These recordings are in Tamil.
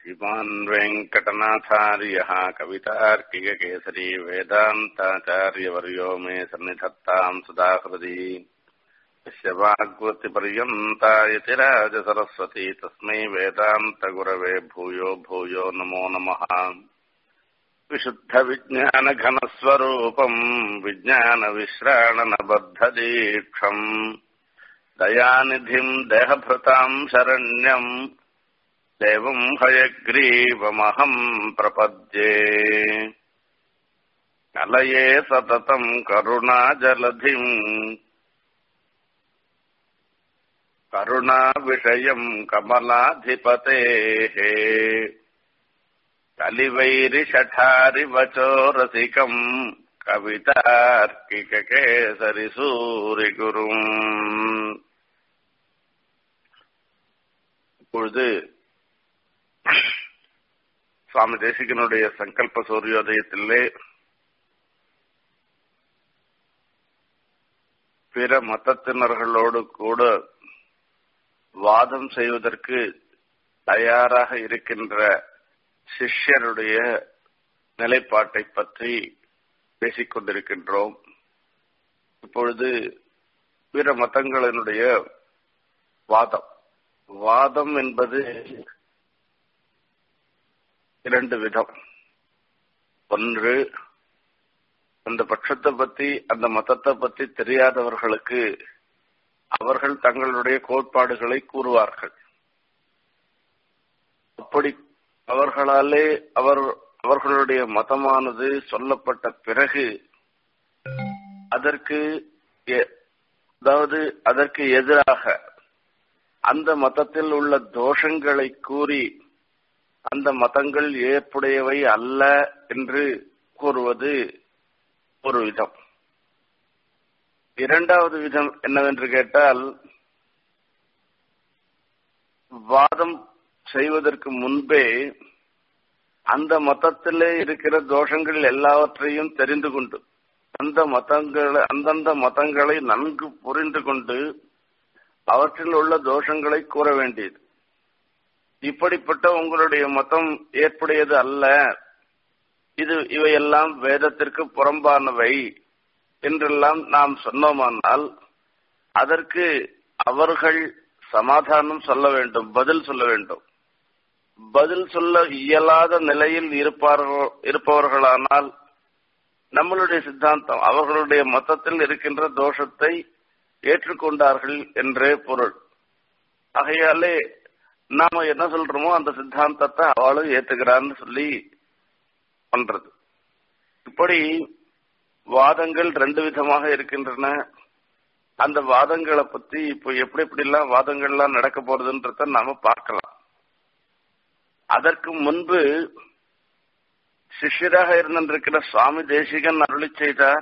श्रीमान् वेङ्कटनाथार्यः कवितार्किककेसरी वेदान्ताचार्यवर्यो मे सन्निधत्ताम् सदा हृदि यस्य वाग्वृत्तिपर्यन्ता यतिराजसरस्वती तस्मै वेदान्तगुरवे भूयो भूयो नमो नमः विशुद्धविज्ञानघनस्वरूपम् विज्ञानविश्राणनबद्धदीक्षम् दयानिधिम् देहभृताम् शरण्यम् देवम् हयग्रीवमहम् प्रपद्ये कलये सततम् करुणाजलधिम् करुणाविषयम् कमलाधिपतेः कलिवैरिषठारिवचो रसिकम् कवितार्किककेसरिसूरिगुरुम् இப்பொழுது சுவாமி தேசிகனுடைய சங்கல்ப சூரியோதயத்திலே பிற மதத்தினர்களோடு கூட வாதம் செய்வதற்கு தயாராக இருக்கின்ற சிஷ்யருடைய நிலைப்பாட்டை பற்றி பேசிக் கொண்டிருக்கின்றோம் இப்பொழுது பிற மதங்களினுடைய வாதம் வாதம் என்பது இரண்டு விதம் ஒன்று அந்த பட்சத்தை பத்தி அந்த மதத்தை பத்தி தெரியாதவர்களுக்கு அவர்கள் தங்களுடைய கோட்பாடுகளை கூறுவார்கள் அப்படி அவர்களாலே அவர் அவர்களுடைய மதமானது சொல்லப்பட்ட பிறகு அதற்கு அதாவது அதற்கு எதிராக அந்த மதத்தில் உள்ள தோஷங்களை கூறி அந்த மதங்கள் ஏற்புடையவை அல்ல என்று கூறுவது ஒரு விதம் இரண்டாவது விதம் என்னவென்று கேட்டால் வாதம் செய்வதற்கு முன்பே அந்த மதத்திலே இருக்கிற தோஷங்கள் எல்லாவற்றையும் தெரிந்து கொண்டு அந்த மதங்களை அந்தந்த மதங்களை நன்கு புரிந்து கொண்டு அவற்றில் உள்ள தோஷங்களை கூற வேண்டியது இப்படிப்பட்ட உங்களுடைய மதம் ஏற்புடையது அல்ல இது இவையெல்லாம் வேதத்திற்கு புறம்பானவை என்றெல்லாம் நாம் சொன்னோமானால் அதற்கு அவர்கள் சமாதானம் சொல்ல வேண்டும் பதில் சொல்ல வேண்டும் பதில் சொல்ல இயலாத நிலையில் இருப்பார்கள் இருப்பவர்களானால் நம்மளுடைய சித்தாந்தம் அவர்களுடைய மதத்தில் இருக்கின்ற தோஷத்தை ஏற்றுக்கொண்டார்கள் என்றே பொருள் ஆகையாலே நாம என்ன சொல்றோமோ அந்த சித்தாந்தத்தை அவளும் ஏத்துக்கிறான்னு சொல்லி பண்றது இப்படி வாதங்கள் ரெண்டு விதமாக இருக்கின்றன அந்த வாதங்களை பத்தி இப்போ எப்படி எப்படி எல்லாம் வாதங்கள்லாம் நடக்க போறதுன்றத நாம பார்க்கலாம் அதற்கு முன்பு சிஷ்யராக இருந்திருக்கிற சுவாமி தேசிகன் அருளி செய்தார்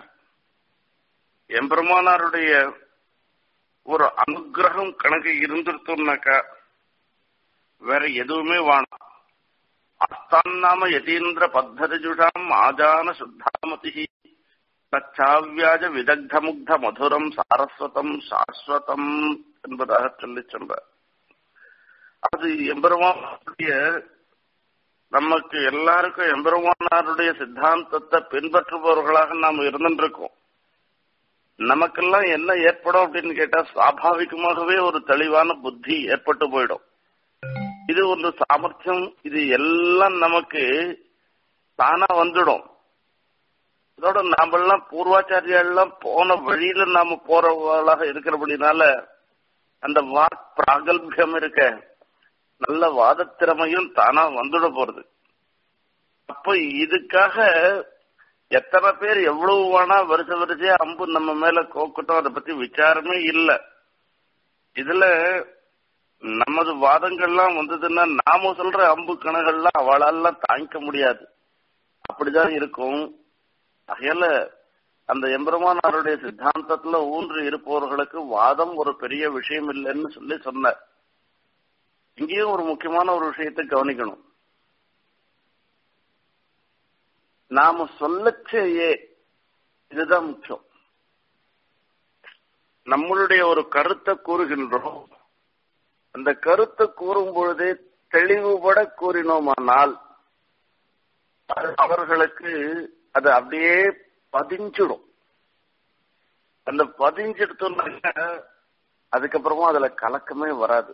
எம்பெருமானாருடைய ஒரு அனுகிரகம் கணக்கு இருந்துருத்தோம்னாக்கா வேற எதுவுமே வேணாம் அஸ்தான்னாம யதீந்திர பத்ததிஜுஷாம் ஆஜான சுத்தாமதி தச்சாவியாஜ விதக்த முக்த மதுரம் சாரஸ்வதம் சாஸ்வதம் என்பதாக சொல்லி சொல்றார் அது எம்பெருமானுடைய நமக்கு எல்லாருக்கும் எம்பெருமானாருடைய சித்தாந்தத்தை பின்பற்றுபவர்களாக நாம் இருந்துருக்கோம் நமக்கெல்லாம் என்ன ஏற்படும் அப்படின்னு கேட்டா சுவாபாவிகமாகவே ஒரு தெளிவான புத்தி ஏற்பட்டு போயிடும் இது ஒரு சாமர்த்தியம் இது எல்லாம் நமக்கு தானா வந்துடும் அதோட நாமெல்லாம் பூர்வாச்சாரியெல்லாம் போன வழியில நாம போறவர்களாக இருக்கிறபடினால அந்த வாக் பிராகல்பியம் இருக்க நல்ல வாதத்திறமையும் தானா வந்துட போறது அப்ப இதுக்காக எத்தனை பேர் எவ்வளவு வேணா வருஷ வரிசையா அம்பு நம்ம மேல கோக்கட்டும் அதை பத்தி விசாரமே இல்லை இதுல நமது வாதங்கள்லாம் வந்ததுன்னா நாம சொல்ற அம்பு கணங்கள்லாம் அவளாலாம் தாங்கிக்க முடியாது அப்படிதான் இருக்கும் ஆகையால அந்த எம்பெருமானாருடைய சித்தாந்தத்துல ஊன்று இருப்பவர்களுக்கு வாதம் ஒரு பெரிய விஷயம் இல்லைன்னு சொல்லி சொன்னார் இங்கேயும் ஒரு முக்கியமான ஒரு விஷயத்தை கவனிக்கணும் நாம சொல்லச்சேயே இதுதான் முக்கியம் நம்மளுடைய ஒரு கருத்தை கூறுகின்றோம் அந்த கருத்தை கூறும் பொழுதே தெளிவுபட கூறினோமானால் அவர்களுக்கு அது அப்படியே பதிஞ்சிடும் அந்த பதிஞ்செடுத்தோம்னாக்க அதுக்கப்புறமா அதுல கலக்கமே வராது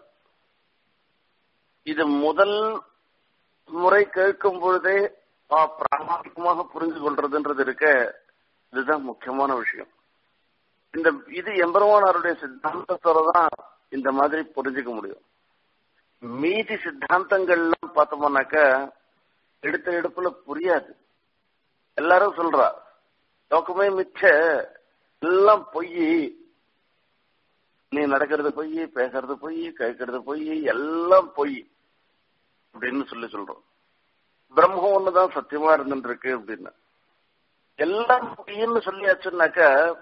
இது முதல் முறை கேட்கும் பொழுதே பிராமணிகமாக புரிஞ்சு கொள்றதுன்றது இருக்க இதுதான் முக்கியமான விஷயம் இந்த இது எம்பெருமானாருடைய சித்தாந்தத்தோட தான் இந்த மாதிரி புரிஞ்சுக்க முடியும் மீதி சித்தாந்தங்கள்லாம் பார்த்தோம்னாக்க எடுத்த எடுப்புல புரியாது எல்லாரும் சொல்றா நோக்கமே மிச்ச எல்லாம் பொய் நீ நடக்கிறது பொய் பேசுறது பொய் கேட்கறது பொய் எல்லாம் பொய் அப்படின்னு சொல்லி சொல்றோம் பிரம்மம் ஒண்ணுதான் சத்தியமா இருந்துட்டு இருக்கு அப்படின்னு எல்லாம் பொய்ன்னு சொல்லியாச்சுன்னாக்க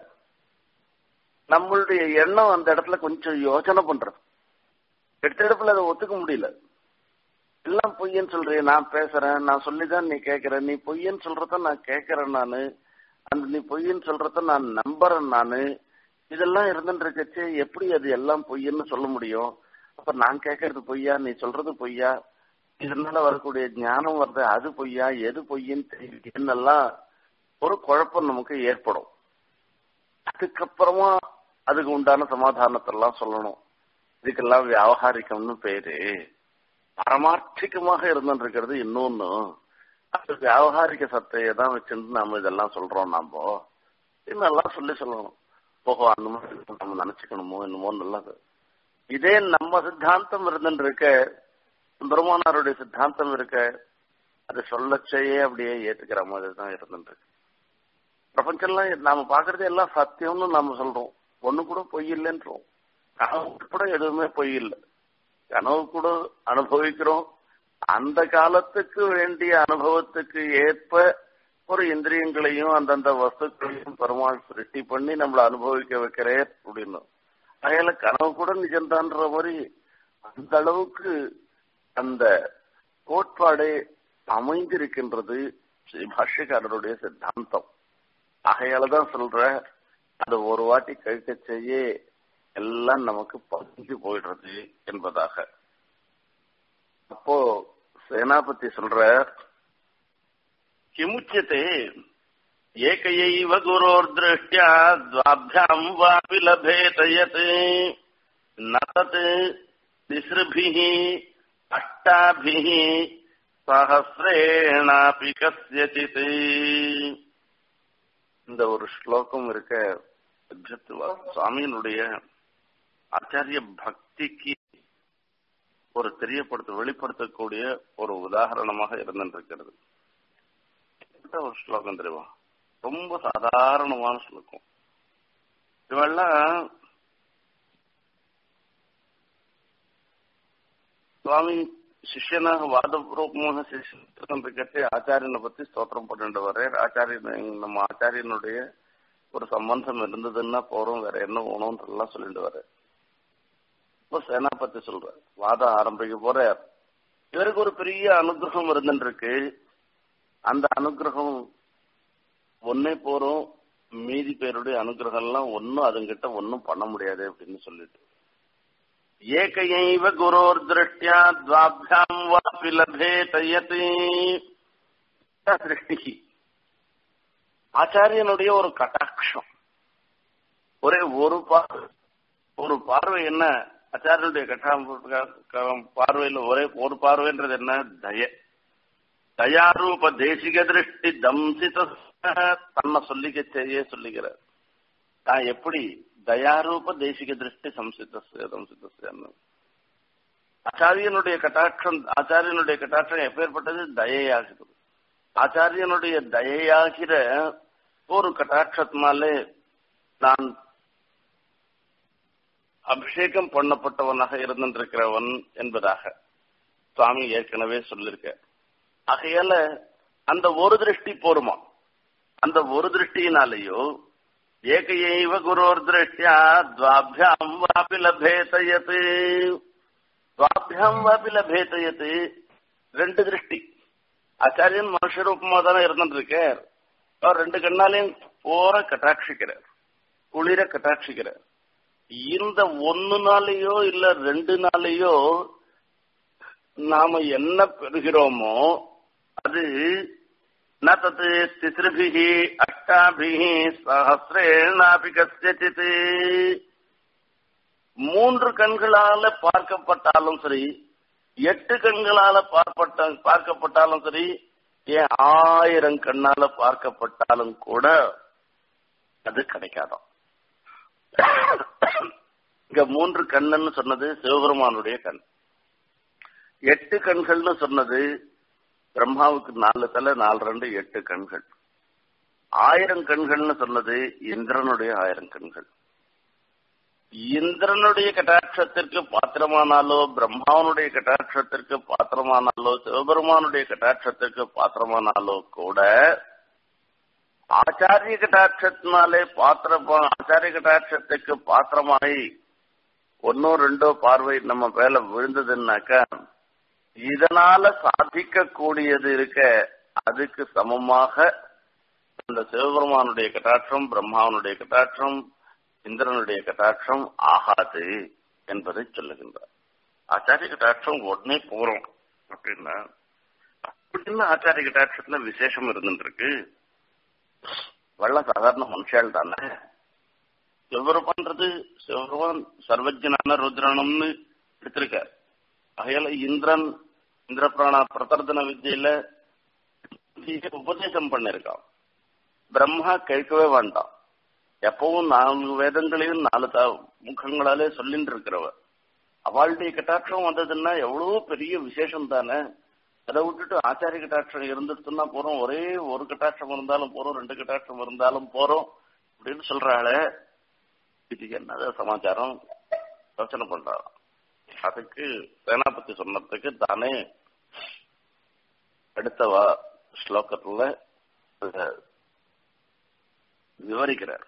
நம்மளுடைய எண்ணம் அந்த இடத்துல கொஞ்சம் யோசனை பண்றது எடுத்த இடத்துல அதை ஒத்துக்க முடியல எல்லாம் பொய்யன்னு சொல்றிய நான் பேசுறேன் நான் சொல்லிதான் நீ கேட்கற நீ பொய்யன்னு சொல்றத நான் கேட்கறேன் நானு அந்த நீ பொய்யன்னு சொல்றத நான் நம்புறேன் நானு இதெல்லாம் இருந்துட்டு இருக்கச்சு எப்படி அது எல்லாம் பொய்யன்னு சொல்ல முடியும் அப்ப நான் கேட்கறது பொய்யா நீ சொல்றது பொய்யா இதனால வரக்கூடிய ஞானம் வருது அது பொய்யா எது பொய்ன்னு தெரியலாம் ஒரு குழப்பம் நமக்கு ஏற்படும் அதுக்கப்புறமா அதுக்கு உண்டான சமாதானத்தெல்லாம் சொல்லணும் இதுக்கெல்லாம் வியாபகாரிக்கம்னு பேரு பரமார்த்திகமாக இருந்துட்டு இருக்கிறது இன்னொன்னு அது வியாபகாரிக சத்தையை தான் வச்சிருந்து நாம இதெல்லாம் சொல்றோம் நாம இன்னெல்லாம் சொல்லி சொல்லணும் போகோ அந்த மாதிரி நம்ம நினைச்சுக்கணுமோ என்னமோ நல்லது இதே நம்ம சித்தாந்தம் இருந்துட்டு இருக்க பெருமானாருடைய சித்தாந்தம் இருக்க அது சொல்லச்சேயே அப்படியே ஏத்துக்கிற மாதிரி தான் இருந்துட்டு இருக்கு பிரபஞ்சம்லாம் நாம பாக்குறது எல்லாம் சத்தியம்னு நாம சொல்றோம் ஒண்ணு கூட பொய் இல்லைன்றோம் கனவு கூட எதுவுமே பொய் இல்லை கனவு கூட அனுபவிக்கிறோம் அந்த காலத்துக்கு வேண்டிய அனுபவத்துக்கு ஏற்ப ஒரு இந்திரியங்களையும் அந்தந்த வஸ்துக்களையும் பெருமாள் சிருஷ்டி பண்ணி நம்மளை அனுபவிக்க வைக்கிறேன் அப்படின்னு அதனால கனவு கூட நிஜம்தான்ற மாதிரி அந்த அளவுக்கு அந்த கோட்பாடு அமைந்திருக்கின்றது பாஷ்யக்காரருடைய சித்தாந்தம் ஆகையாலதான் சொல்ற அது ஒரு வாட்டி கழிக்க செய்ய எல்லாம் நமக்கு பதிஞ்சு போயிடுறது என்பதாக அப்போ சேனாபதி சொல்ற கிமுச்சியத்தை ஏகையைவ குரோர் திருஷ்டியா துவாபியாம் வாபி லபேத யத் நதத் திஸ்ருபிः அஷ்டாபிः சஹசிரேணாபி கஸ்யசித் இந்த ஒரு ஸ்லோகம் இருக்க சுவாமியினுடைய ஆச்சாரிய பக்திக்கு ஒரு தெரியப்படுத்த வெளிப்படுத்தக்கூடிய ஒரு உதாரணமாக இருந்திருக்கிறது ஒரு ஸ்லோகம் தெரியுமா ரொம்ப சாதாரணமான ஸ்லோகம் இவெல்லாம் சுவாமி சிஷ்யனாக வாதபூர்வமாக சிஷ்யன் இருக்கட்டே ஆச்சாரியனை பத்தி ஸ்தோத்திரம் பண்ணிட்டு வர்றார் ஆச்சாரியன் நம்ம ஆச்சாரியனுடைய ஒரு சம்பந்தம் இருந்ததுன்னா போறோம் வேற என்ன வேணும்ன்றலாம் சொல்லிட்டு வர்றார் இப்போ சேனாபதி சொல்ற வாதம் ஆரம்பிக்க போறார் இவருக்கு ஒரு பெரிய அனுகிரகம் இருந்துருக்கு அந்த அனுகிரகம் ஒன்னே போறோம் மீதி பேருடைய அனுகிரகம் எல்லாம் ஒன்னும் அதுங்கிட்ட ஒன்னும் பண்ண முடியாது அப்படின்னு சொல்லிட்டு ஏகையைவ குரோர் திருஷ்டியா துவாபியாம் வாபி லபேத யத் திருஷ்டி ஆச்சாரியனுடைய ஒரு கட்டாட்சம் ஒரே ஒரு பார்வை ஒரு பார்வை என்ன ஆச்சாரியனுடைய கட்டா பார்வையில் ஒரே ஒரு பார்வைன்றது என்ன தய தயாரூப தேசிக திருஷ்டி தம்சித தன்னை சொல்லிக்க செய்ய சொல்லிக்கிறார் தான் எப்படி தயாரூப தேசிக திருஷ்டி சம்சித்த சம்சித்த ஆச்சாரியனுடைய கட்டாட்சம் ஆச்சாரியனுடைய கட்டாட்சம் எப்பேற்பட்டது தயையாகிறது ஆச்சாரியனுடைய தயையாகிற ஒரு கட்டாட்சத்தினாலே நான் அபிஷேகம் பண்ணப்பட்டவனாக இருந்திருக்கிறவன் என்பதாக சுவாமி ஏற்கனவே சொல்லிருக்க ஆகையால அந்த ஒரு திருஷ்டி போருமா அந்த ஒரு திருஷ்டியினாலேயோ ஏகையைவ குரோர் திருஷ்டியா துவாபியாம் வாபி லபேதயத் துவாபியாம் வாபி லபேதயத் ரெண்டு திருஷ்டி ஆச்சாரியன் மனுஷ ரூபமா தானே இருந்துருக்கார் அவர் ரெண்டு கண்ணாலையும் போற கட்டாட்சிக்கிறார் குளிர கட்டாட்சிக்கிறார் இந்த ஒன்னு நாளையோ இல்ல ரெண்டு நாளையோ நாம என்ன பெறுகிறோமோ அது ந தத் திசிருபிகி அஷ்டாபிகி சஹசிரேணாபி கசித் மூன்று கண்களால பார்க்கப்பட்டாலும் சரி எட்டு கண்களால பார்ப்பட்ட பார்க்கப்பட்டாலும் சரி ஏன் ஆயிரம் கண்ணால பார்க்கப்பட்டாலும் கூட அது கிடைக்காதாம் இங்க மூன்று கண்ணுன்னு சொன்னது சிவபெருமானுடைய கண் எட்டு கண்கள்னு சொன்னது பிரம்மாவுக்கு நாலு தலை நாலு ரெண்டு எட்டு கண்கள் ஆயிரம் கண்கள்னு சொன்னது இந்திரனுடைய ஆயிரம் கண்கள் இந்திரனுடைய கட்டாட்சத்திற்கு பாத்திரமானாலோ பிரம்மாவனுடைய கட்டாட்சத்திற்கு பாத்திரமானாலோ சிவபெருமானுடைய கட்டாட்சத்திற்கு பாத்திரமானாலோ கூட ஆச்சாரிய கட்டாட்சத்தினாலே பாத்திர ஆச்சாரிய கட்டாட்சத்துக்கு பாத்திரமாகி ஒன்னோ ரெண்டோ பார்வை நம்ம மேல விழுந்ததுன்னாக்கா இதனால சாதிக்க கூடியது இருக்க அதுக்கு சமமாக அந்த சிவபெருமானுடைய கட்டாட்சம் பிரம்மாவனுடைய கட்டாட்சம் இந்திரனுடைய கட்டாட்சம் ஆகாது என்பதை சொல்லுகின்றார் ஆச்சாரிய கட்டாட்சம் உடனே போறோம் அப்படின்னா அப்படின்னு ஆச்சாரிய கட்டாட்சத்துல விசேஷம் இருந்துருக்கு வெள்ள சாதாரண மனுஷால் தானே சிவபெருமான்றது சிவபெருமான் சர்வஜனான ருத்ரனம்னு எடுத்திருக்கார் அகையால இந்திரன் இந்திரபிராணா பிரதர்தன வித்தியில உபதேசம் பண்ணிருக்கான் பிரம்மா கேட்கவே வேண்டாம் எப்பவும் நான்கு வேதங்களையும் நாலு த முகங்களாலே சொல்லிட்டு இருக்கிறவ அவளுடைய கட்டாட்சம் வந்ததுன்னா எவ்வளவு பெரிய விசேஷம் தானே அதை விட்டுட்டு ஆச்சாரிய கட்டாட்சம் இருந்துட்டுன்னா போறோம் ஒரே ஒரு கட்டாட்சம் இருந்தாலும் போறோம் ரெண்டு கட்டாட்சம் இருந்தாலும் போறோம் அப்படின்னு சொல்றாளே இதுக்கு என்னது சமாச்சாரம் யோசனை பண்றான் அதுக்கு சேனாபதி சொன்னதுக்கு தானே அடுத்த ஸ்லோகத்துல விவரிக்கிறார்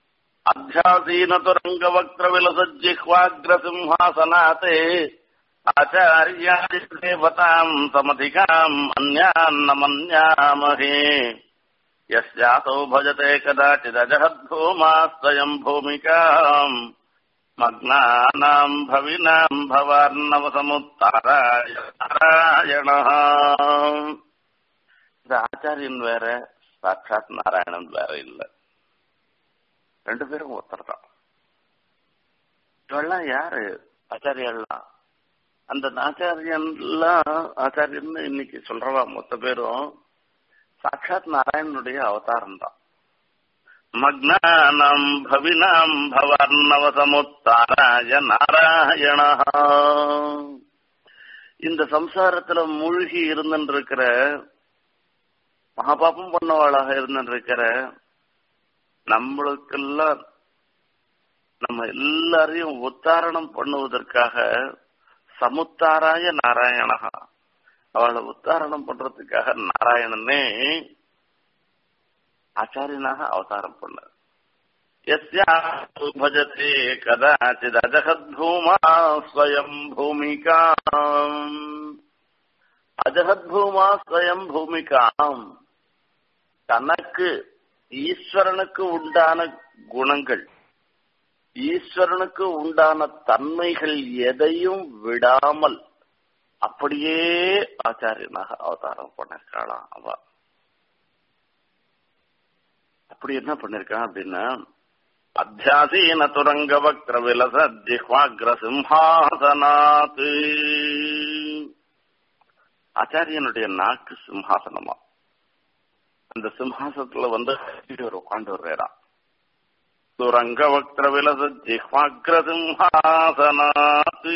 அத்தியாசீனதுரங்கவக்திரவிலசஜிஹ்வாக்ரசிம்ஹாசனாத் ஆச்சாரியாதிதேவதாம் சமதிகாம் அந்யான்ன மன்யாமஹே யஸ்யாசௌ பஜதே கதாச்சிதஜஹத்பூமாஸ்வயம் பூமிகாம் மக்னானாம் பவினாம் பவார்ணவசமுத்தாராயண இந்த ஆச்சாரியன் வேற சாட்சாத் நாராயணன் வேற இல்லை ரெண்டு பேரும் ஒருத்தர் தான் இவெல்லாம் யாரு ஆச்சாரியெல்லாம் அந்த ஆச்சாரியன்லாம் ஆச்சாரியன் இன்னைக்கு சொல்றவா மொத்த பேரும் சாட்சாத் நாராயணனுடைய அவதாரம் தான் மக்னானம் பவினாம் பவர்ணவசமுத்தாராய நாராயண இந்த சம்சாரத்துல மூழ்கி இருந்துருக்கிற மகாபாபம் பண்ணவாளாக இருந்துருக்கிற நம்மளுக்கெல்லாம் நம்ம எல்லாரையும் உத்தாரணம் பண்ணுவதற்காக சமுத்தாராய நாராயணகா அவளை உத்தாரணம் பண்றதுக்காக நாராயணனே ஆச்சாரியனாக அவதாரம் பண்ணார் பஜதே கதாச்சித் அஜகத்பூமா ஸ்வயம் பூமிகாம் அஜகத்பூமா ஸ்வயம் பூமிகாம் தனக்கு ஈஸ்வரனுக்கு உண்டான குணங்கள் ஈஸ்வரனுக்கு உண்டான தன்மைகள் எதையும் விடாமல் அப்படியே ஆச்சாரியனாக அவதாரம் பண்ணிருக்காளாம் அவ அப்படி என்ன பண்ணிருக்கான் அப்படின்னா அத்தியாசீன துரங்க வக்ர விலச ஜிஹ்வாக்ர சிம்ஹாசனாத் ஆச்சாரியனுடைய நாக்கு சிம்ஹாசனமா அந்த சிம்ஹாசனத்துல வந்து ஒரு உட்காந்து வர்றாராம் துரங்க வக்ர விலச ஜிஹ்வாக்ர சிம்ஹாசனாத்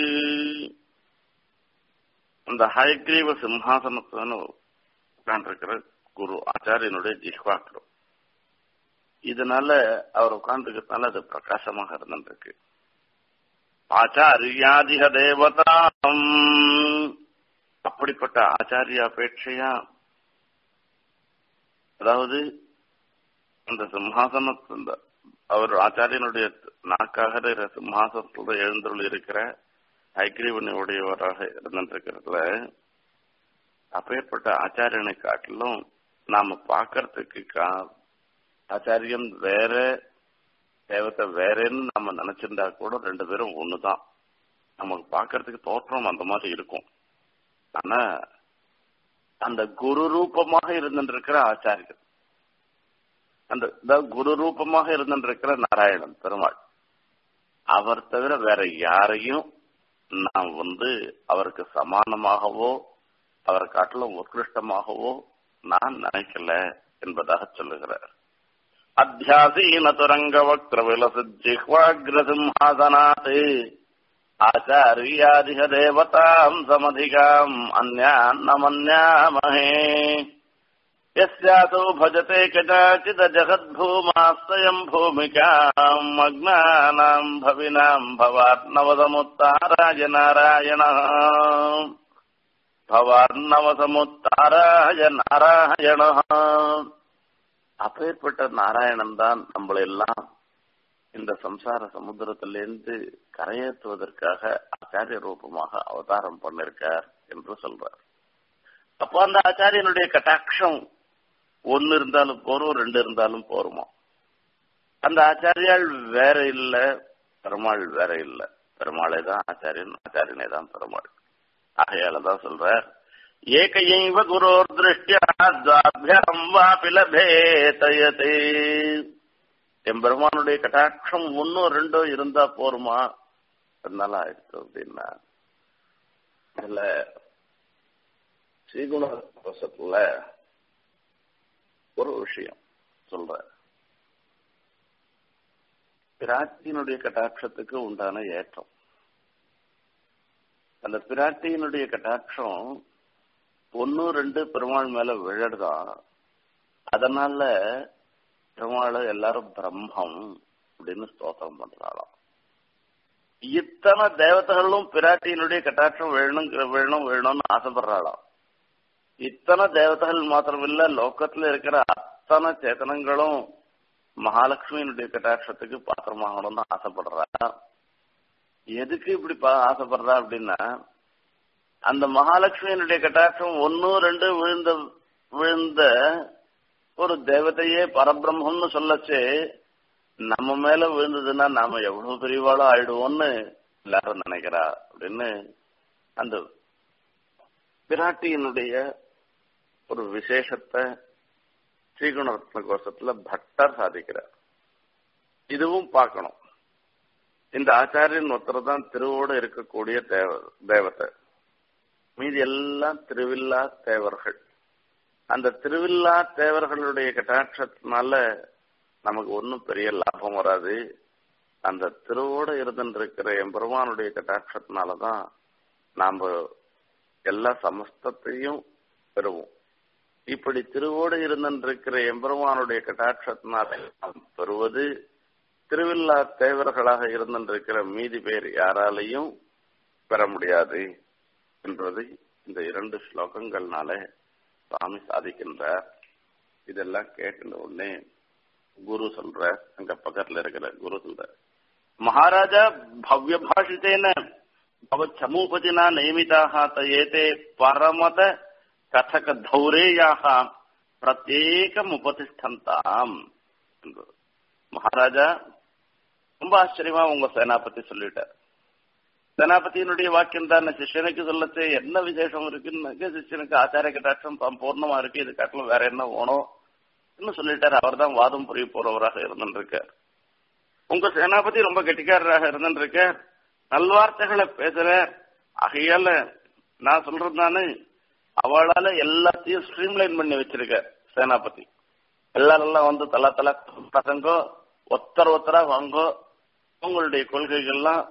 அந்த ஹயக்ரீவ சிம்ஹாசனத்துல உட்காந்துருக்கிற குரு ஆச்சாரியனுடைய ஜிஹ்வாக்ரம் இதனால அவர் உட்கார்ந்துக்கிறதுனால அது பிரகாசமாக இருந்திருக்கு ஆச்சாரியாதிக தேவதாம் அப்படிப்பட்ட ஆச்சாரியாபேட்சையா அதாவது அந்த சிம்ஹாசனத்துல அவர் ஆச்சாரியனுடைய நாக்காக இருக்கிற சிம்ஹாசனத்துல எழுந்துள்ள இருக்கிற ஐக்கிரீவனுடையவராக இருந்திருக்கிறதுல அப்பேற்பட்ட ஆச்சாரியனை காட்டிலும் நாம பாக்கிறதுக்கு கா ஆச்சாரியன் வேற தேவத்தை வேறன்னு நம்ம நினைச்சிருந்தா கூட ரெண்டு பேரும் ஒண்ணுதான் நமக்கு பாக்குறதுக்கு தோற்றம் அந்த மாதிரி இருக்கும் ஆனா அந்த குரு ரூபமாக இருந்திருக்கிற ஆச்சாரியர் அந்த அதாவது குரு ரூபமாக இருந்திருக்கிற நாராயணன் பெருமாள் அவர் தவிர வேற யாரையும் நாம் வந்து அவருக்கு சமானமாகவோ அவர் காட்டிலும் உத்கிருஷ்டமாகவோ நான் நினைக்கல என்பதாக சொல்லுகிறார் அத்தியாசீன துரங்க வக்ர விலசிஜிஹ்வாகிரசிம்ஹாசனாத் ஆச்சாரியாதிக தேவதாம் சமதிகாம் அந்யான்னமன்யாமஹே यस्यासौ भजते कदाचिदजगद्भूमास्तयम् भूमिकाम् अज्ञानाम् भविनाम् भवार्णवसमुत्ताराय नारायणः भवार्णवसमुत्ताराय நாராயணः அப்பேற்பட்ட நாராயணன் தான் நம்மளை எல்லாம் இந்த சம்சார சமுத்திரத்திலிருந்து கரையேற்றுவதற்காக ஆச்சாரிய ரூபமாக அவதாரம் பண்ணிருக்கார் என்று சொல்றார் அப்போ அந்த ஆச்சாரியனுடைய கட்டாட்சம் ஒன்னு இருந்தாலும் போறோம் ரெண்டு இருந்தாலும் போருமா அந்த ஆச்சாரியால் வேற இல்ல பெருமாள் வேற இல்ல பெருமாளே தான் ஆச்சாரியன் ஆச்சாரியனே தான் பெருமாள் ஆகையால தான் சொல்றார் ஏகையைவ குரோர் திருஷ்டியாபியம் வாபி லபேதயதே எம்பெருமானுடைய கட்டாட்சம் ஒன்னோ ரெண்டோ இருந்தா போருமா அதனால ஆயிடுச்சு அப்படின்னா இதுல ஸ்ரீகுணத்துல ஒரு விஷயம் சொல்ற பிராட்டியினுடைய கட்டாட்சத்துக்கு உண்டான ஏற்றம் அந்த பிராட்டியினுடைய கட்டாட்சம் ஒன்னு ரெண்டு பெருமாள் மேல விழடுதான் அதனால பெருமாள் எல்லாரும் பிரம்மம் அப்படின்னு ஸ்தோத்திரம் பண்றாளாம் இத்தனை தேவதைகளும் பிராட்டியினுடைய கட்டாட்சம் வேணும் வேணும் வேணும்னு ஆசைப்படுறாளாம் இத்தனை தேவதைகள் மாத்திரமில்ல லோக்கத்துல இருக்கிற அத்தனை சேத்தனங்களும் மகாலட்சுமியினுடைய கட்டாட்சத்துக்கு பாத்திரமாகணும்னு ஆசைப்படுறா எதுக்கு இப்படி ஆசைப்படுறா அப்படின்னா அந்த மகாலட்சுமியினுடைய கட்டாட்சம் ஒன்னு ரெண்டு விழுந்த விழுந்த ஒரு தேவதையே பரபிரம்மம்னு சொல்லச்சு நம்ம மேல விழுந்ததுன்னா நாம எவ்வளவு பெரியவாளோ ஆயிடுவோம்னு எல்லாரும் நினைக்கிறா அப்படின்னு அந்த பிராட்டியினுடைய ஒரு விசேஷத்தை ஸ்ரீகுணரத்ன கோஷத்துல பட்டர் சாதிக்கிறார் இதுவும் பார்க்கணும் இந்த ஆச்சாரியன் ஒருத்தர் தான் திருவோடு இருக்கக்கூடிய தேவ தேவத்தை மீதி எல்லாம் திருவில்லா தேவர்கள் அந்த திருவில்லா தேவர்களுடைய கட்டாட்சத்தினால நமக்கு ஒன்றும் பெரிய லாபம் வராது அந்த திருவோடு இருந்துருக்கிற எம்பெருமானுடைய கட்டாட்சத்தினாலதான் நாம எல்லா சமஸ்தத்தையும் பெறுவோம் இப்படி திருவோடு இருந்திருக்கிற எம்பெருமானுடைய கட்டாட்சத்தினால நாம் பெறுவது திருவில்லா தேவர்களாக இருந்திருக்கிற மீதி பேர் யாராலையும் பெற முடியாது என்பதை இந்த இரண்டு ஸ்லோகங்கள்னால சுவாமி சாதிக்கின்றார் இதெல்லாம் கேட்கின்ற உடனே குரு சொல்ற அங்க பக்கத்துல இருக்கிற குரு சொல்ற மகாராஜா பவ்ய பாஷித்தேன பவச்சமூபதினா நியமிதாக தயேதே பரமத கதக தௌரேயாக பிரத்யேகம் உபதிஷ்டந்தாம் மகாராஜா ரொம்ப ஆச்சரியமா உங்க சேனாபதி சொல்லிட்டார் சேனாபதியினுடைய வாக்கியம் தான் சிஷ்யனுக்கு சொல்லச்சு என்ன விசேஷம் இருக்குன்னு சிஷ்யனுக்கு ஆச்சாரிய கட்டாட்சம் பூர்ணமா இருக்கு இது காட்டிலும் வேற என்ன வேணும் என்ன சொல்லிட்டார் அவர் தான் வாதம் புரிய போறவராக இருந்துருக்கார் உங்க சேனாபதி ரொம்ப கெட்டிக்காரராக இருந்துருக்கார் நல்வார்த்தைகளை பேசுற ஆகையால நான் சொல்றது நானு அவளால எல்லாத்தையும் ஸ்ட்ரீம்லைன் பண்ணி வச்சிருக்க சேனாபதி எல்லாரெல்லாம் வந்து தலா தலா பசங்கோ ஒத்தர ஒத்தரா வாங்கோ உங்களுடைய கொள்கைகள்லாம்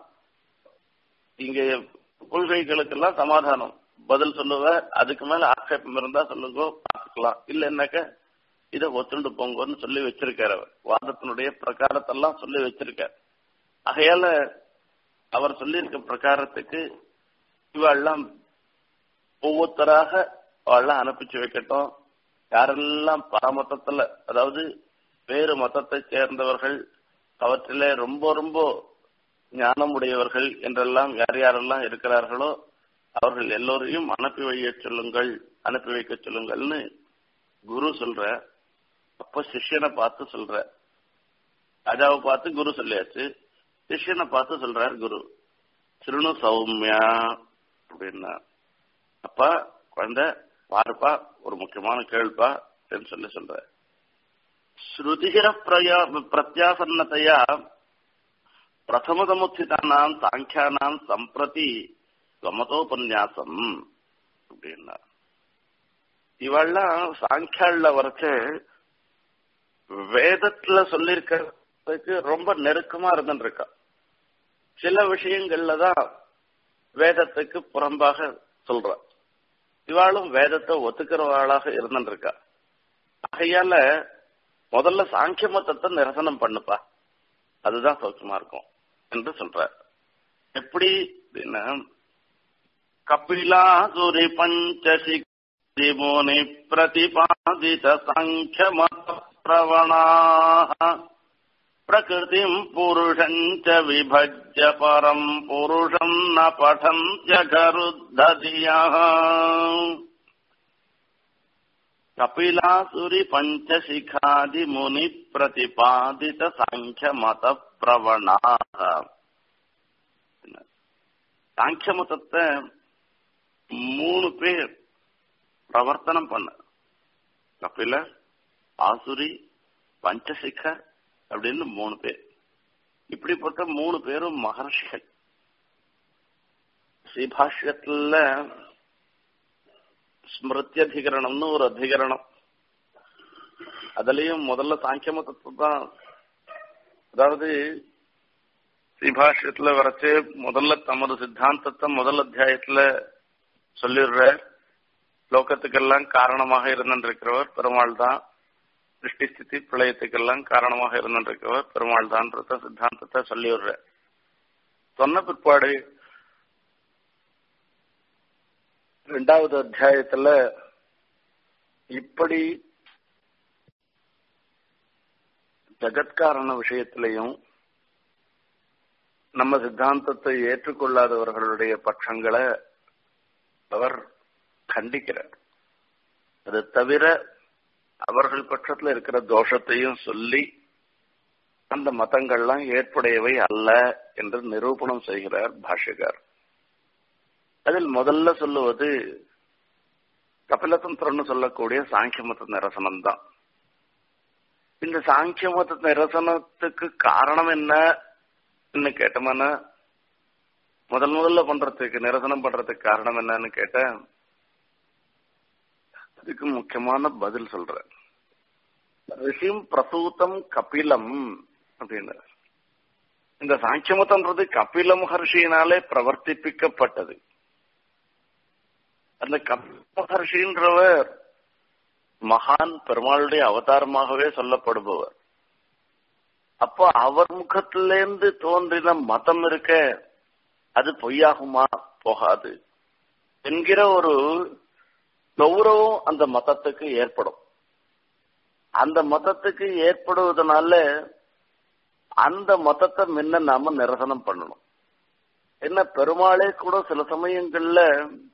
இங்க கொள்கைகளுக்கெல்லாம் சமாதானம் பதில் சொல்லுவ அதுக்கு மேல ஆட்சேபம் இருந்தா சொல்லுங்க பார்த்துக்கலாம் இல்லைன்னாக்க இதை ஒத்துண்டு போங்கன்னு சொல்லி வச்சிருக்காரு அவர் வாதத்தினுடைய பிரகாரத்தெல்லாம் சொல்லி வச்சிருக்கார் ஆகையால அவர் சொல்லியிருக்க பிரகாரத்துக்கு இவெல்லாம் ஒவ்வொருத்தராக அவெல்லாம் அனுப்பிச்சு வைக்கட்டும் யாரெல்லாம் பரமத்தத்துல அதாவது வேறு மதத்தை சேர்ந்தவர்கள் அவற்றிலே ரொம்ப ரொம்ப ஞானம் உடையவர்கள் என்றெல்லாம் யார் யாரெல்லாம் இருக்கிறார்களோ அவர்கள் எல்லோரையும் அனுப்பி வைக்க சொல்லுங்கள் அனுப்பி வைக்க சொல்லுங்கள்னு குரு சொல்ற அப்ப சிஷ்யனை பார்த்து சொல்ற ராஜாவை பார்த்து குரு சொல்லியாச்சு சிஷ்யனை பார்த்து சொல்றார் குரு திருணு சௌமியா அப்படின்னா அப்பா குழந்தை பாருப்பா ஒரு முக்கியமான கேள்ப்பா அப்படின்னு சொல்லி சொல்ற ஸ்ருதிகிர பிரயா பிரத்யாசன்னதையா பிரதமதமுத்திதானாம் சாங்கியானாம் சம்பிரதி கமதோபன்யாசம் அப்படின்னா இவெல்லாம் சாங்கியாள்ல வரைச்சு வேதத்துல சொல்லியிருக்கிறதுக்கு ரொம்ப நெருக்கமா இருந்துருக்கா சில விஷயங்கள்ல தான் வேதத்துக்கு புறம்பாக சொல்ற இவாளும் வேதத்தை ஒத்துக்கிறவாளாக இருந்துருக்கா ஆகையால முதல்ல சாங்கிய மதத்தை நிரசனம் பண்ணுப்பா அதுதான் சௌக்கியமா இருக்கும் என்று சொல்ற எப்படி அப்படின்னா கபிலாசுரி பஞ்சசி முனி பிரதிபாதித சாங்கிய மத பிரவணா प्रकृतिम् पुरुषम् च विभज्य परम् पुरुषम् न पठन्त्यघरुद्धधियः कपिलासुरि पञ्चशिखादिमुनि प्रतिपादित साङ्ख्यमत प्रवणाः சாங்கிய மதத்தை மூணு பேர் பிரவர்த்தனம் பண்ண கபில ஆசுரி பஞ்சசிக அப்படின்னு மூணு பேர் இப்படிப்பட்ட மூணு பேரும் மகர்ஷிகள் ஸ்ரீபாஷ்யத்துல ஸ்மிருத்தியதிகரணம்னு ஒரு அதிகரணம் அதுலயும் முதல்ல சாங்கிய மதத்தை தான் அதாவது ஸ்ரீபாஷ்யத்துல வரைச்சு முதல்ல தமது சித்தாந்தத்தை முதல் அத்தியாயத்துல சொல்லிடுற லோகத்துக்கெல்லாம் காரணமாக இருந்திருக்கிறவர் பெருமாள் தான் சிருஷ்டி ஸ்திதி பிரளயத்துக்கெல்லாம் காரணமாக இருந்திருக்கிறவர் பெருமாள் தான்றத சித்தாந்தத்தை சொல்லி விடுற சொன்ன பிற்பாடு ரெண்டாவது அத்தியாயத்துல இப்படி ஜகத்காரண விஷயத்திலையும் நம்ம சித்தாந்தத்தை ஏற்றுக்கொள்ளாதவர்களுடைய பட்சங்களை அவர் கண்டிக்கிறார் அது தவிர அவர்கள் பட்சத்துல இருக்கிற தோஷத்தையும் சொல்லி அந்த மதங்கள்லாம் ஏற்புடையவை அல்ல என்று நிரூபணம் செய்கிறார் பாஷ்யகார் அதில் முதல்ல சொல்லுவது கபிலதந்திரம்னு சொல்லக்கூடிய சாங்கிய மத நிரசனம் தான் இந்த சாங்கிய மத நிரசனத்துக்கு காரணம் என்ன கேட்டோம்னா முதல் முதல்ல பண்றதுக்கு நிரசனம் பண்றதுக்கு காரணம் என்னன்னு கேட்டேன் அதுக்கு முக்கியமான பதில் சொல்றேன் ரிஷிம் பிரசூத்தம் கபிலம் அப்படின்னு இந்த சாங்கியமதம்ன்றது கபில மகர்ஷியினாலே பிரவர்த்திப்பிக்கப்பட்டது அந்த கபில மகர்ஷின்றவர் மகான் பெருமாளுடைய அவதாரமாகவே சொல்லப்படுபவர் அப்போ அவர் முகத்திலேருந்து தோன்றின மதம் இருக்க அது பொய்யாகுமா போகாது என்கிற ஒரு கௌரவம் அந்த மதத்துக்கு ஏற்படும் அந்த மதத்துக்கு ஏற்படுவதனால அந்த மதத்தை முன்ன நாம நிரசனம் பண்ணணும் என்ன பெருமாளே கூட சில சமயங்கள்ல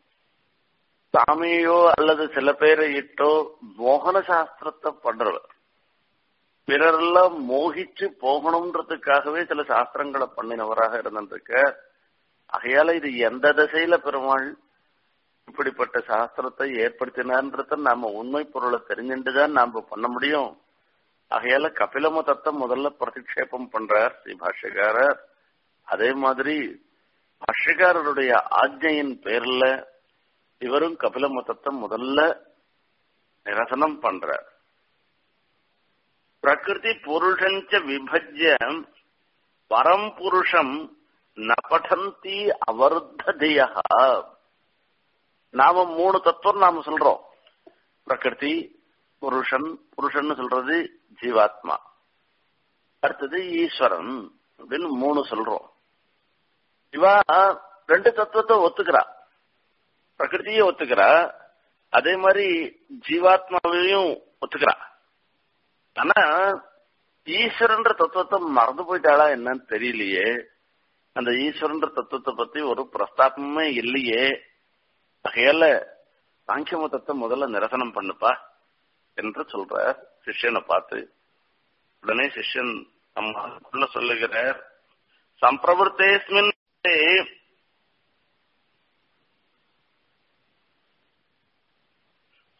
சாமியோ அல்லது சில பேரை இட்டோ மோகன சாஸ்திரத்தை பண்றவர் பிறரெல்லாம் மோகிச்சு போகணும்ன்றதுக்காகவே சில சாஸ்திரங்களை பண்ணினவராக இருந்திருக்க ஆகையால இது எந்த திசையில பெருமாள் இப்படிப்பட்ட சாஸ்திரத்தை ஏற்படுத்தினான்றத நாம உண்மை பொருளை தெரிஞ்சுட்டுதான் நாம பண்ண முடியும் ஆகையால கபில மதத்தை முதல்ல பிரதிக்ஷேபம் பண்றார் ஸ்ரீ பாஷ்யக்காரர் அதே மாதிரி பாஷ்யக்காரருடைய ஆஜ்ஞையின் பேர்ல இவரும் கபில மதத்தை முதல்ல நிரசனம் பண்றார் பிரகிருதி புருஷஞ்ச விபஜ்ய பரம் புருஷம் ந படந்தி அவருத்ததியா நாம மூணு தத்துவம் நாம சொல்றோம் பிரகிருதி புருஷன் புருஷன் சொல்றது ஜீவாத்மா அடுத்தது ஈஸ்வரன் அப்படின்னு மூணு சொல்றோம் இவா ரெண்டு தத்துவத்தை ஒத்துக்கிறா பிரகிருதியை ஒத்துக்கிறா அதே மாதிரி ஜீவாத்மாவையும் ஒத்துக்கிறா ஆனா ஈஸ்வரன்ற தத்துவத்தை மறந்து போயிட்டாளா என்னன்னு தெரியலையே அந்த ஈஸ்வரன்ற தத்துவத்தை பத்தி ஒரு பிரஸ்தாபமே இல்லையே ஆகையால சாங்கிய மதத்தை முதல்ல நிரசனம் பண்ணுப்பா என்று சொல்ற சிஷ்யனை பார்த்து உடனே சிஷ்யன் நம்ம சொல்லுகிறார் சம்பிரவருத்தேஸ்மின்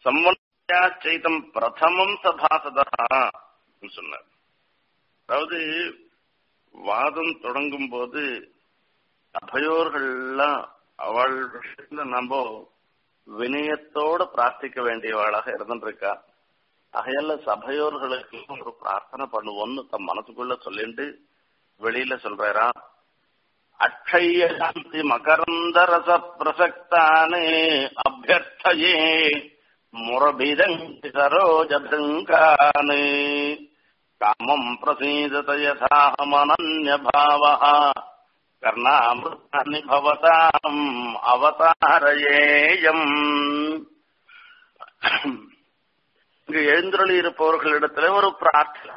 சம்மன்யா செய்தம் பிரதமம் சபாசதா சொன்னார் அதாவது வாதம் தொடங்கும் போது அபயோர்கள்லாம் அவள் விஷயத்துல நம்ம வினயத்தோட பிரார்த்திக்க வேண்டியவளாக இருந்துருக்கா அகையால சபையோர்களுக்கு ஒரு பிரார்த்தனை பண்ணுவோம்னு தம் மனசுக்குள்ள சொல்லிட்டு வெளியில சொல்றாரா அக்ஷய சாந்தி மகரந்த ரச பிரசக்தானே அபியர்த்தயே முரபிதங்கி சரோஜபிருங்கானே காமம் பிரசீதத யதாஹமனன்ய பாவः கர்ணாமிருத்தானி பவதாம் அவதாரயேயம் இங்கு எழுந்தருளி இருப்பவர்களிடத்துல ஒரு பிரார்த்தனை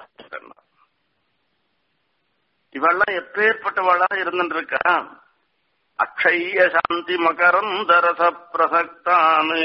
இவெல்லாம் எப்பேற்பட்டவளா இருந்துருக்கா அக்ஷய சாந்தி மகரந்தரச பிரசக்தானு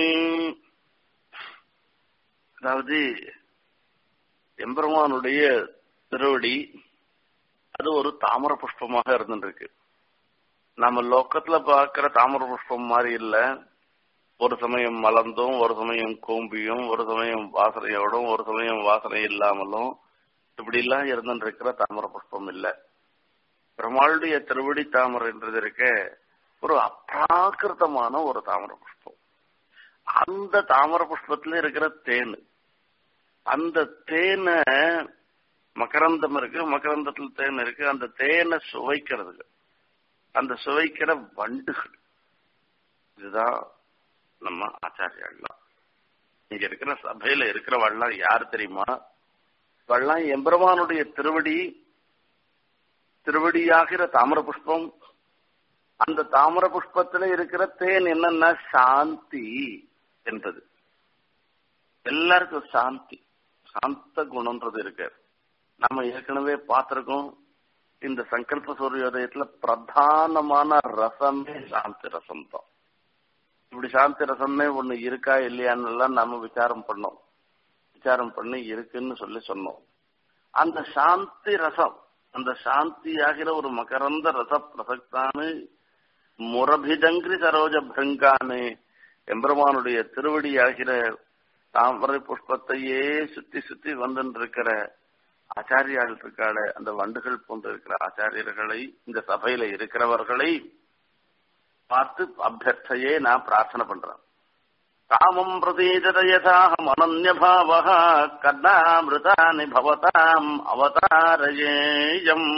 அதாவது எம்பெருமானுடைய திருவடி அது ஒரு தாமர புஷ்பமாக இருந்துருக்கு நம்ம லோக்கத்துல பாக்குற தாமர புஷ்பம் மாதிரி இல்ல ஒரு சமயம் மலர்ந்தும் ஒரு சமயம் கூம்பியும் ஒரு சமயம் வாசனையோடும் ஒரு சமயம் வாசனை இல்லாமலும் இப்படி எல்லாம் இருந்துருக்கிற தாமர புஷ்பம் இல்ல பெருமாளுடைய திருவடி தாமரைன்றது இருக்க ஒரு அப்ராக்கிருத்தமான ஒரு தாமர புஷ்பம் அந்த தாமர புஷ்பத்துல இருக்கிற தேன் அந்த தேனை மகரந்தம் இருக்கு மகரந்தத்துல தேன் இருக்கு அந்த தேனை சுவைக்கிறதுக்கு அந்த சுவைக்கிற வண்டுகள் இதுதான் நம்ம ஆச்சாரியாள்லாம் இங்க இருக்கிற சபையில இருக்கிறவள்லாம் யாரு தெரியுமா வள்ளம் எம்பெருமானுடைய திருவடி திருவடியாகிற தாமர புஷ்பம் அந்த தாமர புஷ்பத்துல இருக்கிற தேன் என்னன்னா சாந்தி என்பது எல்லாருக்கும் சாந்தி சாந்த குணம்ன்றது இருக்கு நம்ம ஏற்கனவே பார்த்திருக்கோம் இந்த சங்கல்ப சூரியோதயத்துல பிரதானமான ரசமே சாந்தி ரசம் தான் இப்படி சாந்தி ரசமே ஒண்ணு இருக்கா இல்லையான்னு எல்லாம் நம்ம விசாரம் பண்ணோம் விசாரம் பண்ணி இருக்குன்னு சொல்லி சொன்னோம் அந்த சாந்தி ரசம் அந்த சாந்தி ஆகிற ஒரு மகரந்த ரச பிரசக்தானு முரபிதங்கிரி சரோஜ பிரங்கானு எம்பெருமானுடைய திருவடி ஆகிற தாமரை புஷ்பத்தையே சுத்தி சுத்தி வந்துட்டு இருக்கிற ஆச்சாரியால் இருக்காள அந்த வண்டுகள் போன்று இருக்கிற ஆச்சாரியர்களை இந்த சபையில இருக்கிறவர்களை பார்த்து அபியர்த்தையே நான் பிரார்த்தனை பண்றேன் காமம் பிரதீஜத யதாஹம் அனன்யபாவः கர்ணாமிருதானி பவதாம் அவதாரயேயம்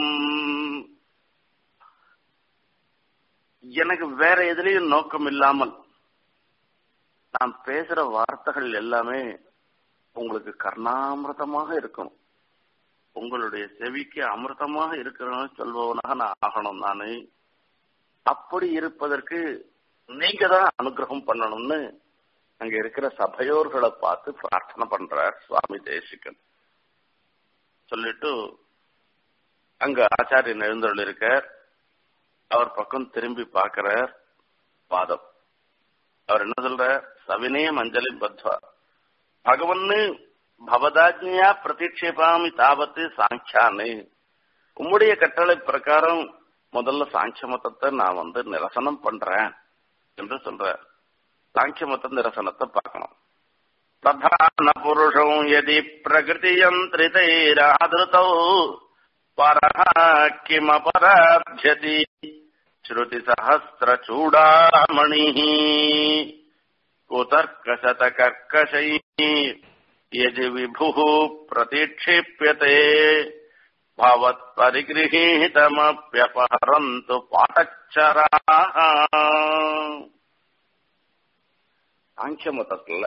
எனக்கு வேற எதுலயும் நோக்கம் இல்லாமல் நான் பேசுற வார்த்தைகள் எல்லாமே உங்களுக்கு கர்ணாமிரதமாக இருக்கணும் உங்களுடைய செவிக்கு அமிர்தமாக இருக்கிறவன் சொல்பவனாக நான் ஆகணும் நானு அப்படி இருப்பதற்கு நீங்க தான் அனுகிரகம் பண்ணணும்னு அங்க இருக்கிற சபையோர்களை பார்த்து பிரார்த்தனை பண்றார் சுவாமி தேசிகன் சொல்லிட்டு அங்க ஆச்சாரியன் எழுந்தருள் இருக்க அவர் பக்கம் திரும்பி பார்க்கிறார் பாதம் அவர் என்ன சொல்ற சவினே மஞ்சளி பத்வா பகவன்னு பவதாஜ்யா பிரதிக்ஷேபாமி தாபத்து சாங்கியானு உம்முடைய கட்டளை பிரகாரம் முதல்ல சாங்கிய மதத்தை நான் வந்து நிரசனம் பண்றேன் என்று சொல்ற சாங்கிய மத நிரசனத்தை பார்க்கணும் பிரதான புருஷம் எதி பிரகிருதி யந்திரிதைராதிருத்தௌ பரஹ கிமபராப்யதி ஸ்ருதி சஹஸ்ர சூடாமணி குதர்க்கசத கர்க்கசை यदि विभुः प्रतीक्षिप्यते भवत्परिगृहीतमप्यपहरन्तु பாட்டச்சராக சாங்கிய மதத்துல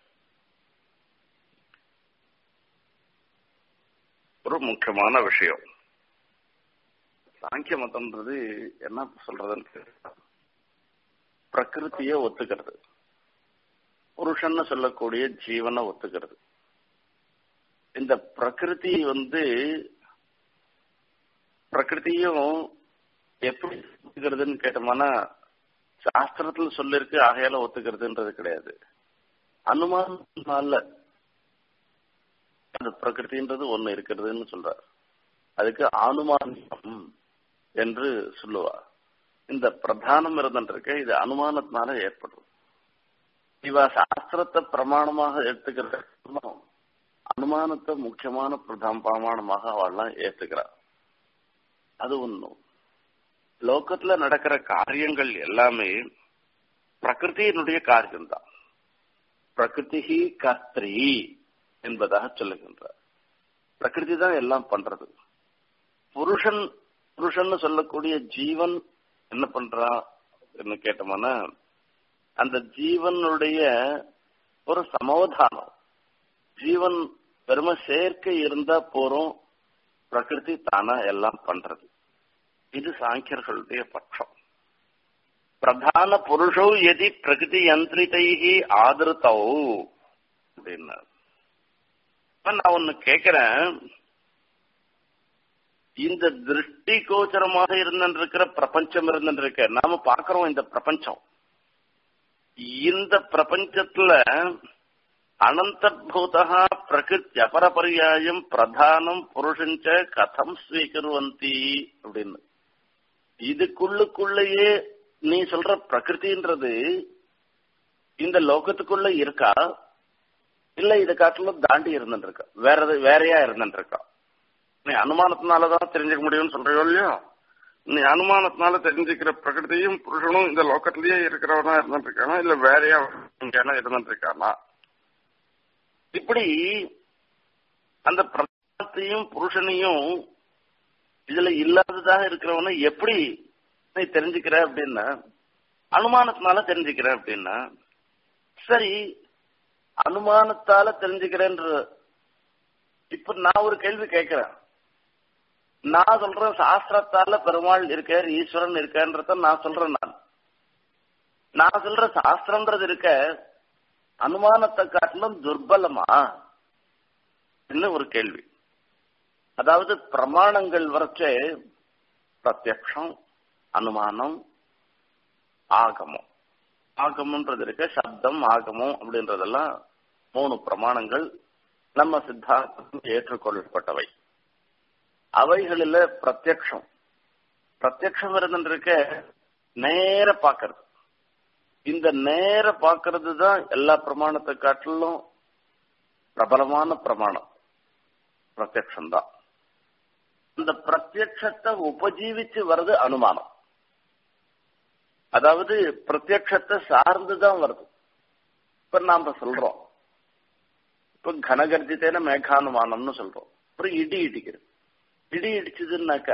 ஒரு முக்கியமான விஷயம் சாங்கிய மதம்ன்றது என்ன சொல்றதுன்னு பிரகிருத்திய ஒத்துக்கிறது புருஷன்னு சொல்லக்கூடிய ஜீவனை ஒத்துக்கிறது இந்த பிரகிருதி வந்து பிரகிருதியும் எப்படி ஒத்துக்கிறதுன்னு கேட்டோம்னா சாஸ்திரத்துல சொல்லிருக்கு ஆகையால ஒத்துக்கிறதுன்றது கிடையாது அனுமானால அந்த பிரகிருதின்றது ஒண்ணு இருக்கிறதுன்னு சொல்றார் அதுக்கு அனுமானம் என்று சொல்லுவார் இந்த பிரதானம் இருந்துருக்க இது அனுமானத்தினால ஏற்படும் இவ சாஸ்திரத்தை பிரமாணமாக எடுத்துக்கிற அனுமானத்தை முக்கியமான பிரதான பிரமாணமாக அவள்லாம் ஏத்துக்கிறா அது ஒண்ணும் லோகத்துல நடக்கிற காரியங்கள் எல்லாமே பிரகிருதியினுடைய காரியம்தான் பிரகிருதி கர்த்திரி என்பதாக சொல்லுகின்றார் பிரகிருதி தான் எல்லாம் பண்றது புருஷன் புருஷன் சொல்லக்கூடிய ஜீவன் என்ன பண்றா என்ன கேட்டோம்னா அந்த ஜீவனுடைய ஒரு சமாதானம் ஜீவன் பெருமை சேர்க்கை இருந்தா போறோம் பிரகிருதி தானா எல்லாம் பண்றது இது சாங்கியர்களுடைய பட்சம் பிரதான புருஷோ எதி பிரகிருதி யந்திரிதைகி ஆதிருத்தோ அப்படின்னார் நான் ஒன்னு கேக்குறேன் இந்த திருஷ்டி கோச்சரமாக இருந்திருக்கிற பிரபஞ்சம் இருந்திருக்க நாம பாக்குறோம் இந்த பிரபஞ்சம் இந்த பிரபஞ்சத்துல அனந்தர்பூதா பிரகிருத்தி அபரபரியாயம் பிரதானம் புருஷஞ்ச கதம் ஸ்வீகருவந்தி அப்படின்னு இதுக்குள்ளுக்குள்ளேயே நீ சொல்ற பிரகிருதின்றது இந்த லோகத்துக்குள்ள இருக்கா இல்ல இதை காட்டிலும் தாண்டி இருந்துட்டு இருக்கா வேற வேறையா இருந்துட்டு இருக்கா நீ அனுமானத்தினாலதான் தெரிஞ்சுக்க முடியும்னு சொல்றியோ இல்லையோ நீ அனுமானத்தினால தெரிஞ்சுக்கிற பிரகிருதியும் புருஷனும் இந்த லோக்கத்திலேயே இருக்கிறவனா இருந்துட்டு இருக்கானா இல்ல வேறையா எங்கேனா இருந்துட்டு இருக்கானா இப்படி அந்த பிரதானத்தையும் புருஷனையும் இதுல இல்லாததாக இருக்கிறவன எப்படி நீ தெரிஞ்சுக்கிற அப்படின்னா அனுமானத்தினால தெரிஞ்சுக்கிற அப்படின்னா சரி அனுமானத்தால தெரிஞ்சுக்கிறேன்ற இப்ப நான் ஒரு கேள்வி கேட்கிறேன் நான் சொல்றேன் சாஸ்திரத்தால பெருமாள் இருக்கார் ஈஸ்வரன் இருக்கான்றத நான் சொல்றேன் நான் நான் சொல்ற சாஸ்திரம்ன்றது இருக்க அனுமானத்தை காட்டிலும் துர்பலமா என்ன ஒரு கேள்வி அதாவது பிரமாணங்கள் வரைச்சே பிரத்யக்ஷம் அனுமானம் ஆகமம் ஆகமன்றது இருக்க சப்தம் ஆகமம் அப்படின்றதெல்லாம் மூணு பிரமாணங்கள் நம்ம சித்தாந்தம் ஏற்றுக்கொள்ளப்பட்டவை அவைகளில பிரத்யக்ஷம் பிரத்யக்ஷம் இருந்துருக்க நேர பாக்குறது இந்த நேர பாக்குறது தான் எல்லா பிரமாணத்தை காட்டிலும் பிரபலமான பிரமாணம் பிரத்யக்ஷம் தான் அந்த பிரத்யக்ஷத்தை உபஜீவிச்சு வர்றது அனுமானம் அதாவது பிரத்யக்ஷத்தை சார்ந்துதான் வருது இப்ப நாம சொல்றோம் இப்ப கனகர்ஜித்தேன மேகானுமானம்னு சொல்றோம் அப்புறம் இடி இடிக்கிறது இடி இடிச்சதுன்னாக்க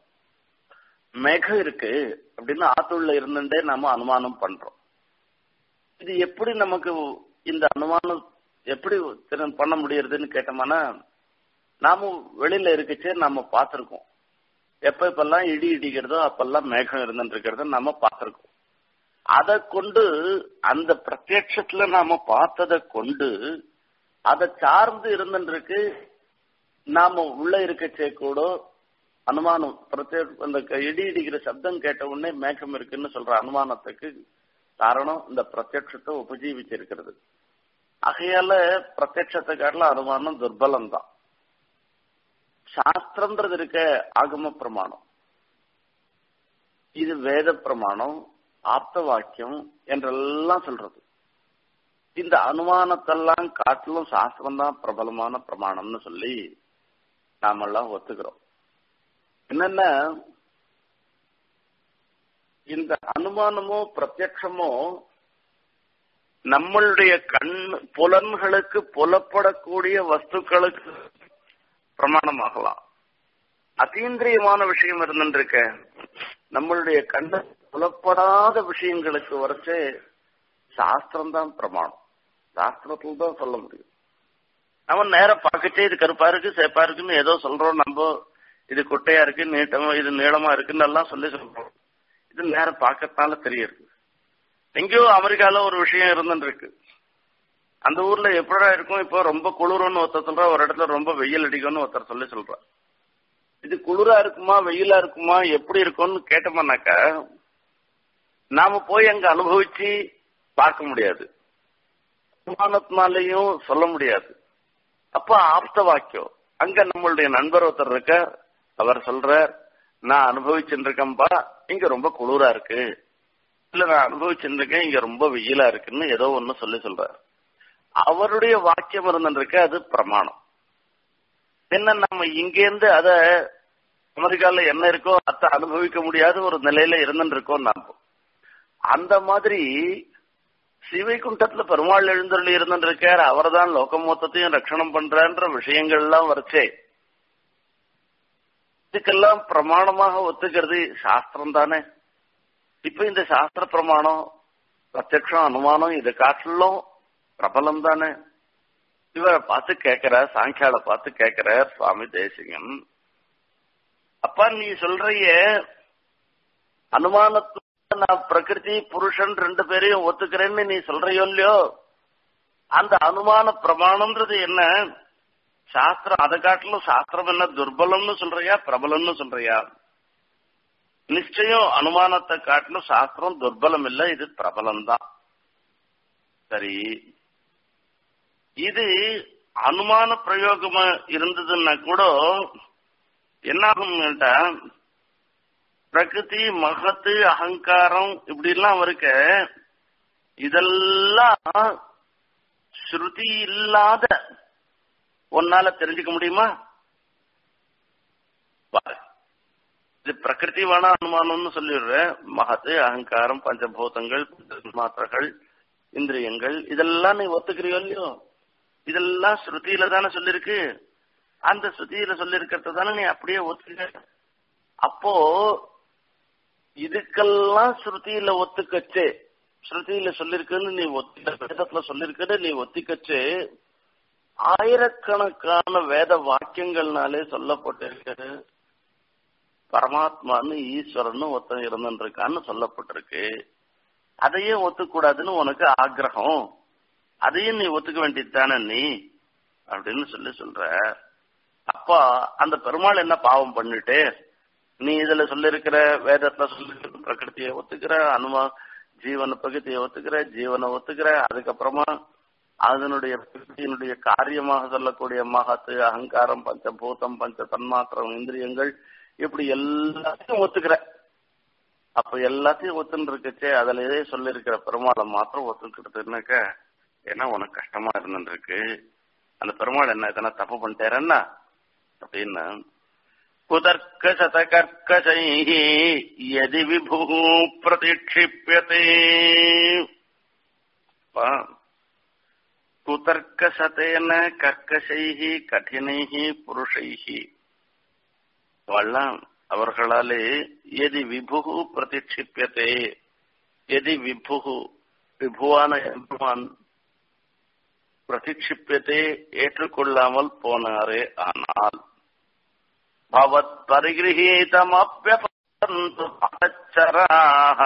மேகம் இருக்கு அப்படின்னு ஆத்துள்ள இருந்துட்டே நாம அனுமானம் பண்றோம் இது எப்படி நமக்கு இந்த அனுமானம் எப்படி பண்ண முடியறதுன்னு கேட்டோம்னா நாம வெளியில இருக்கச்சே நாம பார்த்திருக்கோம் எப்ப இப்பெல்லாம் இடி இடிக்கிறதோ அப்பெல்லாம் மேகம் இருந்துட்டு இருக்கிறத நாம பார்த்திருக்கோம் அதை கொண்டு அந்த பிரத்யட்சத்துல நாம பார்த்ததை கொண்டு அதை சார்ந்து இருந்துருக்கு நாம உள்ள இருக்கச்சே கூட அனுமானம் பிரத்யே அந்த இடி இடிக்கிற சப்தம் கேட்ட உடனே மேகம் இருக்குன்னு சொல்ற அனுமானத்துக்கு காரணம் இந்த பிரத்யட்சத்தை உபஜீவிச்சு இருக்கிறது ஆகையால பிரத்யட்சத்தை காட்டில அனுமானம் துர்பலம் தான் சாஸ்திரம்ன்றது இருக்க ஆகம பிரமாணம் இது வேத பிரமாணம் ஆப்த வாக்கியம் என்றெல்லாம் சொல்றது இந்த அனுமானத்தெல்லாம் காட்டிலும் சாஸ்திரம் தான் பிரபலமான பிரமாணம்னு சொல்லி நாமெல்லாம் ஒத்துக்கிறோம் என்னன்னா இந்த அனுமானமோ பிரத்யட்சமோ நம்மளுடைய கண் புலன்களுக்கு புலப்படக்கூடிய வஸ்துக்களுக்கு பிரமாணமாகலாம் அதீந்திரியமான விஷயம் இருந்துருக்க நம்மளுடைய கண்ண புலப்படாத விஷயங்களுக்கு வரைச்சே சாஸ்திரம் தான் பிரமாணம் சாஸ்திரத்துல தான் சொல்ல முடியும் நம்ம நேரம் பார்க்கச்சே இது கருப்பா இருக்கு சேப்பா இருக்குன்னு ஏதோ சொல்றோம் நம்ம இது குட்டையா இருக்கு நீட்டமா இது நீளமா இருக்குன்னு எல்லாம் சொல்லி சொல்றோம் இது நேரம் பார்க்கறதுனால தெரியுது எங்கேயோ அமெரிக்கால ஒரு விஷயம் இருந்துருக்கு அந்த ஊர்ல எப்படா இருக்கும் இப்போ ரொம்ப குளிரும்னு ஒருத்தர் சொல்றா ஒரு இடத்துல ரொம்ப வெயில் அடிக்கும்னு ஒருத்தர் சொல்லி சொல்றா இது குளிரா இருக்குமா வெயிலா இருக்குமா எப்படி இருக்கும்னு கேட்டோம்னாக்கா நாம போய் அங்க அனுபவிச்சு பார்க்க முடியாது அனுமானத்தினாலையும் சொல்ல முடியாது அப்ப ஆப்த வாக்கியம் அங்க நம்மளுடைய நண்பர் ஒருத்தர் இருக்க அவர் சொல்ற நான் அனுபவிச்சுட்டு இருக்கேன்பா இங்க ரொம்ப குளிரா இருக்கு இல்ல நான் அனுபவிச்சிருக்கேன் இங்க ரொம்ப வெயிலா இருக்குன்னு ஏதோ ஒண்ணு சொல்லி சொல்றாரு அவருடைய வாக்கியம் இருந்துருக்கு அது பிரமாணம் என்ன நம்ம இங்கேருந்து அத அமெரிக்கால என்ன இருக்கோ அத அனுபவிக்க முடியாத ஒரு நிலையில இருந்துருக்கோம் நாம அந்த மாதிரி சிவைகுண்டத்துல பெருமாள் எழுந்தருளி இருந்துருக்கார் அவர் தான் லோக மொத்தத்தையும் ரட்சணம் பண்றான்ற விஷயங்கள் எல்லாம் வரைச்சே இதுக்கெல்லாம் பிரமாணமாக ஒத்துக்கிறது சாஸ்திரம் தானே இப்ப இந்த சாஸ்திர பிரமாணம் பிரத்யக்ஷம் அனுமானம் இதை காட்டிலும் பிரபலம் தானே இவரை பார்த்து கேட்கிற சாங்கியால பார்த்து கேட்கிற சுவாமி தேசிகன் அப்பா நீ சொல்றிய அனுமானத்து நான் பிரகிருதி புருஷன் ரெண்டு பேரையும் ஒத்துக்கிறேன்னு நீ சொல்றியோ இல்லையோ அந்த அனுமான பிரமாணம்ன்றது என்ன சாஸ்திரம் அதை காட்டிலும் சாஸ்திரம் என்ன துர்பலம்னு சொல்றியா பிரபலம்னு சொல்றியா நிச்சயம் அனுமானத்தை காட்டிலும் சாஸ்திரம் துர்பலம் இல்ல இது பிரபலம் தான் சரி இது அனுமான பிரயோகமா இருந்ததுன்னா கூட என்னாகும் பிரகிருதி மகத்து அகங்காரம் இப்படி எல்லாம் இருக்க இதெல்லாம் ஸ்ருதி இல்லாத ஒன்னால தெரிஞ்சுக்க முடியுமா இது பிரகிருதி வேணா அனுமானம்னு சொல்லிடுறேன் மகத்து அகங்காரம் பஞ்சபூதங்கள் மாத்திரங்கள் இந்திரியங்கள் இதெல்லாம் நீ ஒத்துக்கிறியோ இல்லையோ இதெல்லாம் ஸ்ருதியில தானே சொல்லிருக்கு அந்த ஸ்ருதியில சொல்லிருக்கிறத தானே நீ அப்படியே ஒத்துக்க அப்போ இதுக்கெல்லாம் ஸ்ருதியில ஒத்துக்கச்சு ஸ்ருதியில சொல்லிருக்குன்னு நீ ஒத்திக்க வேதத்துல சொல்லிருக்குன்னு நீ ஒத்திக்கச்சு ஆயிரக்கணக்கான வேத வாக்கியங்கள்னாலே சொல்லப்பட்டிருக்கு பரமாத்மான்னு ஈஸ்வரன் ஒருத்தன் இருந்துருக்கான்னு சொல்லப்பட்டிருக்கு அதையே ஒத்துக்கூடாதுன்னு உனக்கு ஆக்ரகம் அதையும் நீ ஒத்துக்க வேண்டியது தானே நீ அப்படின்னு சொல்லி சொல்ற அப்பா அந்த பெருமாள் என்ன பாவம் பண்ணிட்டு நீ இதுல சொல்லிருக்கிற வேதத்துல சொல்லிருக்கிற பிரகிருத்தியை ஒத்துக்கிற அனுமா ஜீவன பிரகிருத்தியை ஒத்துக்கிற ஜீவனை ஒத்துக்கிற அதுக்கப்புறமா அதனுடைய பிரகிருத்தியினுடைய காரியமாக சொல்லக்கூடிய மகத்து அகங்காரம் பஞ்சபூதம் பஞ்ச தன்மாத்திரம் இந்திரியங்கள் இப்படி எல்லாத்தையும் ஒத்துக்கிற அப்ப எல்லாத்தையும் ஒத்துன்னு இருக்குச்சே அதுல எதே சொல்லிருக்கிற பெருமாளை மாத்திரம் ஒத்துக்கிட்டதுன்னாக்க ஏன்னா உனக்கு கஷ்டமா இருந்துருக்கு அந்த பெருமாள் என்ன எதனா தப்பு பண்ணிட்டாரன்னா அப்படின்னு குதர்க்க சதகர்க்கசை எதி விபு பிரதிக்ஷிப்பியதே குதர்க்க சதேன கர்க்கசை கடினை புருஷை வல்லாம் அவர்களாலே எதி விபு பிரதிக்ஷிப்பியதே எதி விபு விபுவான எம்பெருமான் பிரதிக்ஷிப்பியத்தை ஏற்றுக்கொள்ளாமல் போனாரே ஆனால் பவத் பரிகிரகீதமப்பியபந்து பகச்சராக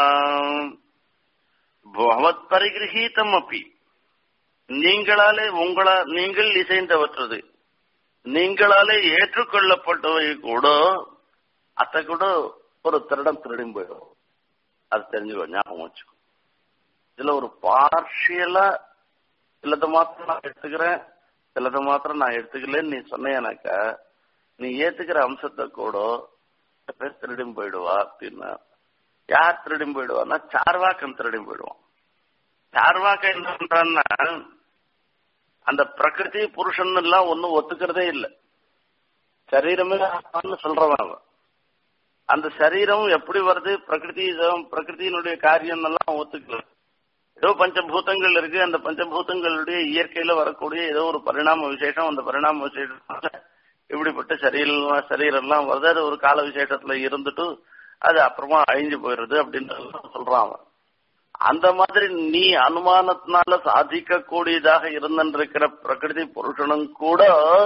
பவத் பரிகிரகீதம் அப்பி நீங்களாலே உங்களா நீங்கள் இசைந்தவற்றது நீங்களாலே ஏற்றுக்கொள்ளப்பட்டவை கூட அத்தை கூட ஒரு திருடம் திருடும் போயிடும் அது தெரிஞ்சுக்கோ ஞாபகம் வச்சுக்கோ இதுல ஒரு பார்ஷியலா சிலது மாத்திரம் நான் எடுத்துக்கிறேன் சிலது மாத்திரம் நான் எடுத்துக்கலன்னு நீ சொன்னேனாக்கா நீ ஏத்துக்கிற அம்சத்தை கூட பேர் திருடியும் போயிடுவா அப்படின்னா யார் திருடியும் போயிடுவான்னா சார்வாக்கன் திருடியும் போயிடுவான் சார்வாக்க என்ன பண்றான்னா அந்த பிரகிருதி புருஷன் எல்லாம் ஒன்னும் ஒத்துக்கிறதே இல்லை சரீரமே சொல்றவன் அவன் அந்த சரீரம் எப்படி வருது பிரகிருதி பிரகிருதியினுடைய காரியம் எல்லாம் ஒத்துக்கல ஏதோ பஞ்சபூதங்கள் இருக்கு அந்த பஞ்சபூதங்களுடைய இயற்கையில வரக்கூடிய ஏதோ ஒரு பரிணாம விசேஷம் அந்த பரிணாம விசேஷம் இப்படிப்பட்ட சரீரம் சரீரம் எல்லாம் வருது அது ஒரு கால விசேஷத்துல இருந்துட்டு அது அப்புறமா அழிஞ்சு போயிடுது அப்படின்னு சொல்றான் அவன் அந்த மாதிரி நீ அனுமானத்தினால சாதிக்க கூடியதாக இருந்திருக்கிற பிரகிருதி புருஷனும் கூட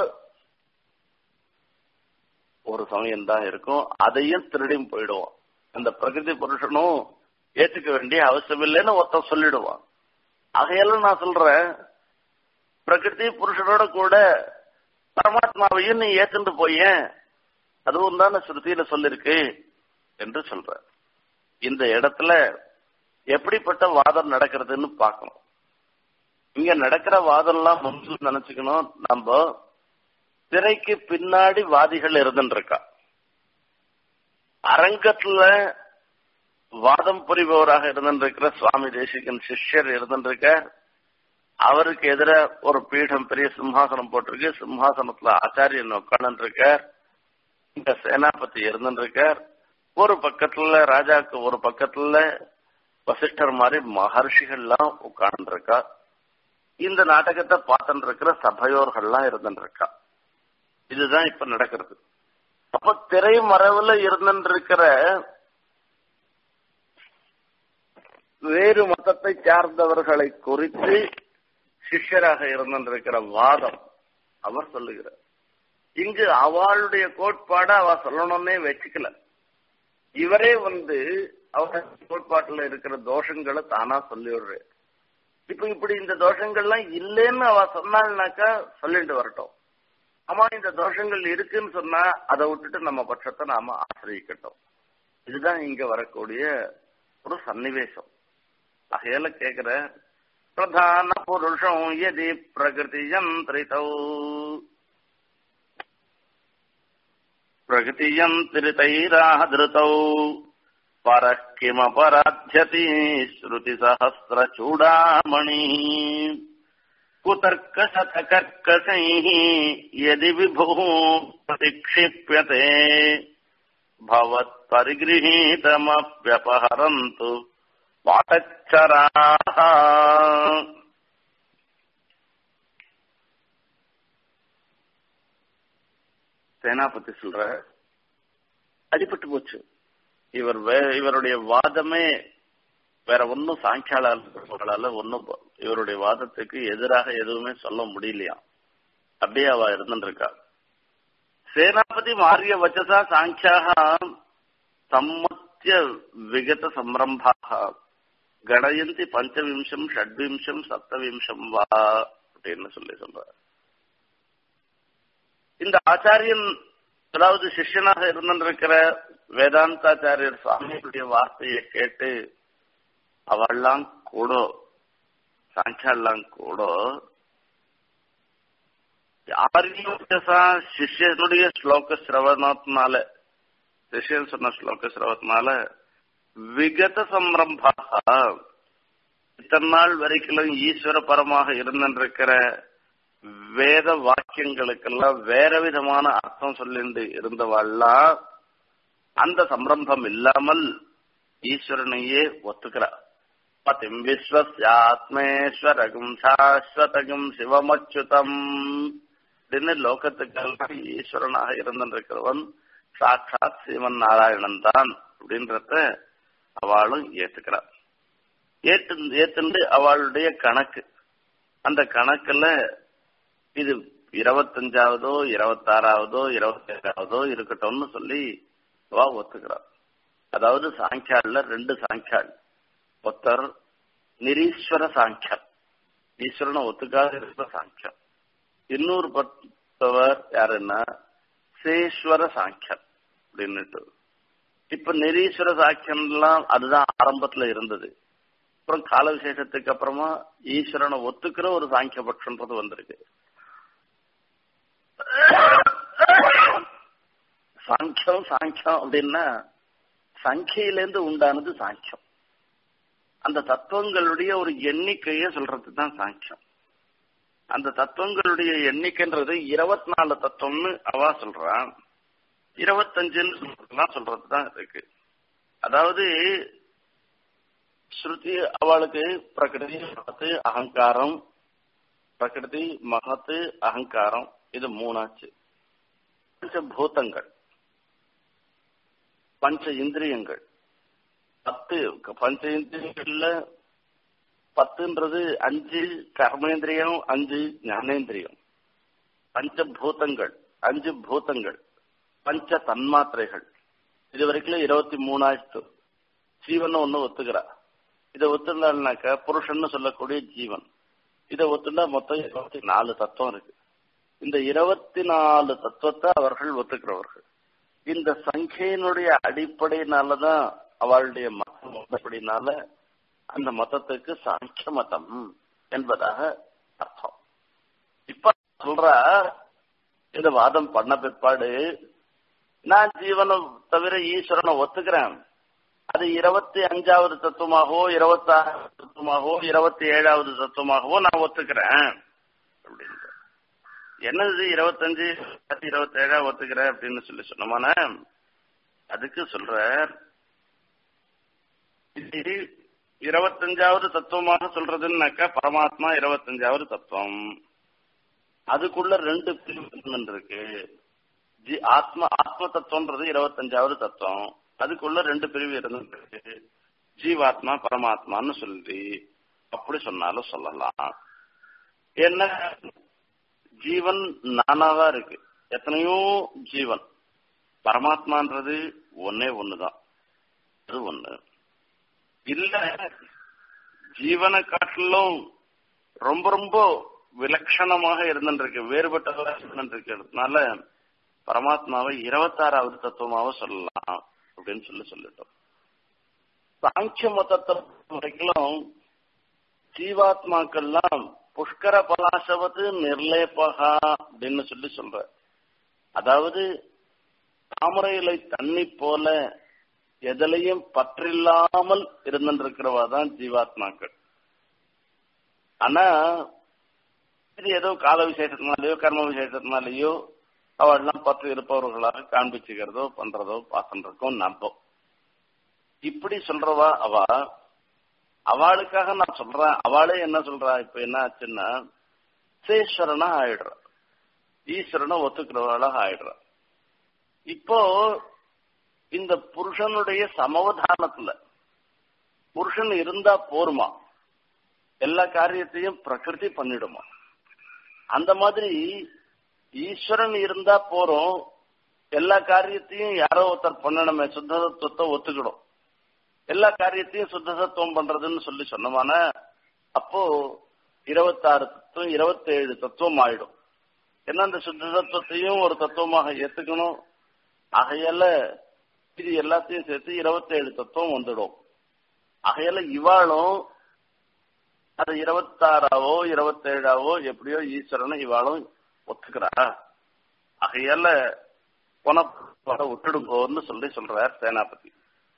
ஒரு சமயம் தான் இருக்கும் அதையும் திருடியும் போயிடுவான் அந்த பிரகிருதி புருஷனும் ஏத்துக்க வேண்டிய அவசியம் இல்லைன்னு ஒருத்தன் சொல்லிடுவான் அதையெல்லாம் நான் சொல்றேன் பிரகிருதி புருஷனோட கூட பரமாத்மாவையும் நீ ஏத்துட்டு போய அதுவும் தானே ஸ்ருதியில சொல்லிருக்கு என்று சொல்ற இந்த இடத்துல எப்படிப்பட்ட வாதம் நடக்கிறதுன்னு பார்க்கணும் இங்க நடக்கிற வாதம்லாம் முன்பு நினைச்சுக்கணும் நம்ம திரைக்கு பின்னாடி வாதிகள் இருந்துருக்கா அரங்கத்துல வாதம் புரிபவராக இருந்திருக்கிற சுவாமி தேசிகன் சிஷ்யர் இருந்திருக்க அவருக்கு எதிர ஒரு பீடம் பெரிய சிம்ஹாசனம் போட்டிருக்கு சிம்ஹாசனத்துல ஆச்சாரியன் உட்காந்துருக்க இந்த சேனாபதி இருந்திருக்கார் ஒரு பக்கத்துல ராஜாக்கு ஒரு பக்கத்துல வசிஷ்டர் மாதிரி மகர்ஷிகள்லாம் உட்கார்ந்துருக்கா இந்த நாடகத்தை பார்த்துட்டு இருக்கிற சபையோர்கள்லாம் இருந்துருக்கா இதுதான் இப்ப நடக்கிறது அப்ப திரைமறைவுல இருந்திருக்கிற வேறு மதத்தை சார்ந்தவர்களை குறித்து சிஷ்யராக இருந்திருக்கிற வாதம் அவர் சொல்லுகிறார் இங்கு அவளுடைய கோட்பாட அவ சொல்லணும்னே வச்சுக்கல இவரே வந்து அவர் கோட்பாட்டுல இருக்கிற தோஷங்களை தானா சொல்லிடுறாரு இப்ப இப்படி இந்த தோஷங்கள்லாம் இல்லைன்னு அவ சொன்னாள்னாக்கா சொல்லிட்டு வரட்டும் ஆமா இந்த தோஷங்கள் இருக்குன்னு சொன்னா அதை விட்டுட்டு நம்ம பட்சத்தை நாம ஆசிரியக்கட்டும் இதுதான் இங்க வரக்கூடிய ஒரு சன்னிவேசம் ஆகையால கேக்குற பிரதான புருஷம் எதி பிரகிருதி யந்திரிதௌ பிரகிருதி யந்திரிதைராதிருத்தௌ परः किमपराध्यति श्रुतिसहस्रचूडामणि कुतर्कशतकर्कशैः यदि विभुः प्रतिक्षिप्यते भवत्परिगृहीतमप्यपहरन्तु पाटच्छराः சேனாபதி சொல்ற அடிபட்டு போச்சு இவர் இவருடைய வாதமே வேற ஒன்னும் சாங்கியாளர்களால ஒன்னும் இவருடைய வாதத்துக்கு எதிராக எதுவுமே சொல்ல முடியலையா அப்படியே அவ இருந்துருக்கா சேனாபதி மாறிய வச்சசா சாங்கியாக சம்மத்திய விகத சம்ரம்பாக கணயந்தி பஞ்சவிம்சம் ஷட்விம்சம் சப்தவிம்சம் வா அப்படின்னு சொல்லி சொல்ற இந்த ஆச்சாரியன் அதாவது சிஷ்யனாக இருந்திருக்கிற வேதாந்தாச்சாரியர் சுவாமியுடைய வார்த்தையை கேட்டு அவெல்லாம் கூட சாங்கியாலாம் கூட யாரையும் சிஷ்யனுடைய ஸ்லோக சிரவணத்தினால சிஷ்யன் சொன்ன ஸ்லோக சிரவத்தினால விகத சம்ரம்பாக இத்தனை நாள் வரைக்கும் ஈஸ்வர பரமாக இருந்திருக்கிற வேத வாக்கியங்களுக்கெல்லாம் வேற விதமான அர்த்தம் சொல்லிட்டு இருந்தவாள்லாம் அந்த சம்ரம்பம் இல்லாமல் ஈஸ்வரனையே ஒத்துக்கிறார் பதிம் விஸ்வஸ்யாத்மேஸ்வரகும் சாஸ்வதகும் சிவமச்சுதம் அப்படின்னு லோகத்துக்கெல்லாம் ஈஸ்வரனாக இருந்திருக்கிறவன் சாட்சாத் சிவன் நாராயணன் தான் அப்படின்றத அவளும் ஏத்துக்கிறார் ஏத்து ஏத்துண்டு அவளுடைய கணக்கு அந்த கணக்குல இது இருபத்தஞ்சாவதோ இருபத்தாறாவதோ இருபத்தேழாவதோ இருக்கட்டும்னு சொல்லி வா ஒத்துக்கிறார் அதாவது சாங்கியாள்ல ரெண்டு சாங்கியாள் ஒருத்தர் நிரீஸ்வர சாங்கியால் ஈஸ்வரனை ஒத்துக்காத இருக்கிற சாங்கியம் இன்னொரு பத்தவர் யாருன்னா சேஸ்வர சாங்கியம் அப்படின்னுட்டு இப்ப நிரீஸ்வர சாக்கியம்லாம் அதுதான் ஆரம்பத்துல இருந்தது அப்புறம் கால விசேஷத்துக்கு அப்புறமா ஈஸ்வரனை ஒத்துக்கிற ஒரு சாங்கிய பட்சன்றது வந்திருக்கு சாங்கியம் சாங்கியம் அப்படின்னா சங்கையிலேருந்து உண்டானது சாங்கியம் அந்த தத்துவங்களுடைய ஒரு எண்ணிக்கையை சொல்றது தான் சாங்கியம் அந்த தத்துவங்களுடைய எண்ணிக்கைன்றது இருபத்தி நாலு தத்துவம்னு அவா சொல்றான் இருபத்தஞ்சுன்னு சொல்றதுலாம் சொல்றது தான் இருக்கு அதாவது ஸ்ருதி அவளுக்கு பிரகிருதி மகத்து அகங்காரம் பிரகிருதி மகத்து அகங்காரம் இது மூணாச்சு பஞ்சபூதங்கள் பஞ்ச இந்திரியங்கள் பத்து பஞ்ச இந்திரியங்கள்ல பத்துன்றது அஞ்சு கர்மேந்திரியம் அஞ்சு ஞானேந்திரியம் பஞ்சபூதங்கள் அஞ்சு பூதங்கள் பஞ்ச தன்மாத்திரைகள் இது வரைக்கும் இருபத்தி மூணாயிரத்து ஜீவன் ஒண்ணு ஒத்துக்கிறா இதை ஒத்துனாக்க புருஷன்னு சொல்லக்கூடிய ஜீவன் இதை ஒத்துனா மொத்தம் இருபத்தி நாலு தத்துவம் இருக்கு இந்த இருபத்தி நாலு தத்துவத்தை அவர்கள் ஒத்துக்கிறவர்கள் இந்த சங்கையினுடைய அடிப்படையினாலதான் அவளுடைய மதம் அடிப்படையினால அந்த மதத்துக்கு சாங்கிய மதம் என்பதாக அர்த்தம் இப்ப சொல்ற இந்த வாதம் பண்ண பிற்பாடு நான் ஜீவனை தவிர ஈஸ்வரனை ஒத்துக்கிறேன் அது இருபத்தி அஞ்சாவது தத்துவமாகவோ இருபத்தி ஆறாவது தத்துவமாகவோ இருபத்தி ஏழாவது தத்துவமாகவோ நான் ஒத்துக்கிறேன் அப்படின்னு என்னது இருபத்தஞ்சு இருபத்தி ஏழா ஒத்துக்கிறேன் அப்படின்னு சொல்லி சொன்னமான அதுக்கு சொல்ற இது இருபத்தஞ்சாவது தத்துவமாக சொல்றதுன்னாக்கா பரமாத்மா இருபத்தஞ்சாவது தத்துவம் அதுக்குள்ள ரெண்டு பிரிவு இருக்கு ஜி ஆத்ம ஆத்ம தத்துவம்ன்றது இருபத்தஞ்சாவது தத்துவம் அதுக்குள்ள ரெண்டு பிரிவு இருந்துருக்கு ஜீவாத்மா பரமாத்மான்னு சொல்லி அப்படி சொன்னாலும் சொல்லலாம் என்ன ஜீவன் நானாவா இருக்கு எத்தனையோ ஜீவன் பரமாத்மான்றது ஒன்னே ஒண்ணுதான் அது ஒண்ணு இல்ல ஜீவனை காட்டிலும் ரொம்ப ரொம்ப விலட்சணமாக இருந்துருக்கு வேறுபட்டதாக இருந்துருக்கிறதுனால பரமாத்மாவை இருபத்தாறாவது தத்துவமாக சொல்லலாம் அப்படின்னு சொல்லி சொல்லிட்டோம் சாங்கிய மதத்தை வரைக்கும் ஜீவாத்மாக்கள்லாம் புஷ்கர பலாசவது நிர்லேபகா அப்படின்னு சொல்லி சொல்ற அதாவது தாமரை இலை தண்ணி போல எதிலையும் பற்றில்லாமல் இருந்துருக்கிறவா தான் ஜீவாத்மாக்கள் ஆனா இது ஏதோ கால விசேஷத்தினாலேயோ கர்ம விசேஷத்தினாலேயோ அவள்லாம் பற்று இருப்பவர்களாக காண்பிச்சுக்கிறதோ பண்றதோ பாசன்றதுக்கும் நம்பும் இப்படி சொல்றவா அவ அவளுக்காக நான் சொல்றேன் அவளே என்ன சொல்றா இப்ப என்ன ஆச்சுன்னா சேஸ்வரனா ஆயிடுற ஈஸ்வரனை ஒத்துக்கிறவளாக ஆயிடுற இப்போ இந்த புருஷனுடைய சமவதானத்துல புருஷன் இருந்தா போருமா எல்லா காரியத்தையும் பிரகிருதி பண்ணிடுமா அந்த மாதிரி ஈஸ்வரன் இருந்தா போறோம் எல்லா காரியத்தையும் யாரோ ஒருத்தர் பண்ணணுமே சுத்த தத்துவத்தை ஒத்துக்கிடும் எல்லா காரியத்தையும் சுத்த தத்துவம் பண்றதுன்னு சொல்லி சொன்னமான அப்போ இருபத்தாறு தத்துவம் இருபத்தேழு தத்துவம் ஆயிடும் ஏன்னா அந்த சுத்த தத்துவத்தையும் ஒரு தத்துவமாக ஏத்துக்கணும் ஆகையால இது எல்லாத்தையும் சேர்த்து இருபத்தேழு தத்துவம் வந்துடும் ஆகையால இவாளும் அது இருபத்தாறாவோ இருபத்தேழாவோ எப்படியோ ஈஸ்வரனை இவாளும் ஒத்துக்கிறா ஆகையால பொனப்பட விட்டுடுங்கோன்னு சொல்லி சொல்றார் சேனாபதி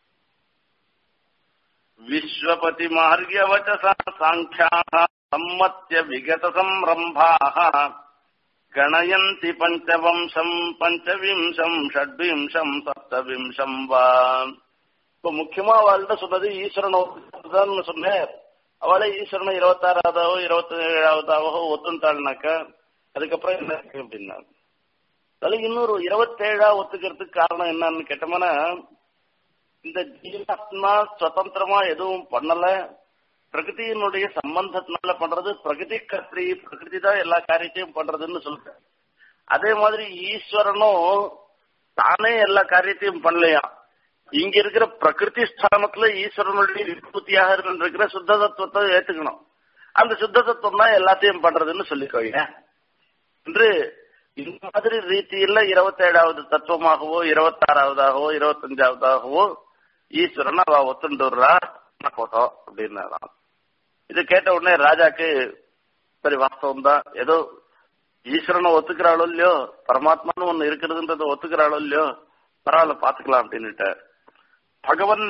விஸ்வபதி மார்கவச்சசா சாங்கியாக சம்மத்திய விகத சம்ரம்பாக கணயந்தி பஞ்சவம்சம் பஞ்சவிம்சம் ஷட்விம்சம் சப்தவிம்சம் வா இப்ப முக்கியமா அவள்கிட்ட சொன்னது ஈஸ்வரன் சொன்னேன் அவளே ஈஸ்வரனை இருபத்தாறாவதாவோ இருபத்தி ஏழாவதாவோ ஒத்துந்தாள்னாக்க அதுக்கப்புறம் என்ன இருக்கு அப்படின்னா அதுல இன்னொரு இருபத்தேழா ஒத்துக்கிறதுக்கு காரணம் என்னன்னு கேட்டோம்னா இந்த ஜீவாத்மா சுதந்திரமா எதுவும் பண்ணல பிரகிருதியினுடைய சம்பந்தத்தினால பண்றது பிரகிருதி கர்த்தி பிரகிருதி தான் எல்லா காரியத்தையும் பண்றதுன்னு சொல்றேன் அதே மாதிரி ஈஸ்வரனும் தானே எல்லா காரியத்தையும் பண்ணலையா இங்க இருக்கிற பிரகிருதி ஸ்தானத்துல ஈஸ்வரனுடைய விபூத்தியாக இருக்கிற சுத்த தத்துவத்தை ஏத்துக்கணும் அந்த சுத்த தத்துவம் தான் எல்லாத்தையும் பண்றதுன்னு சொல்லிக்கோங்க என்று இந்த மாதிரி ரீதியில இருபத்தேழாவது தத்துவமாகவோ இருபத்தாறாவதாகவோ இருபத்தஞ்சாவதாகவோ ஈஸ்வரன் அவ ஒத்துண்டுறா போட்டோம் அப்படின்னு இது கேட்ட உடனே ராஜாக்கு சரி வாஸ்தவம் தான் ஏதோ ஈஸ்வரனை ஒத்துக்கிறாளோ இல்லையோ பரமாத்மான்னு ஒண்ணு இருக்கிறதுன்றத ஒத்துக்கிறாளோ இல்லையோ பரவாயில்ல பாத்துக்கலாம் அப்படின்னுட்டு பகவன்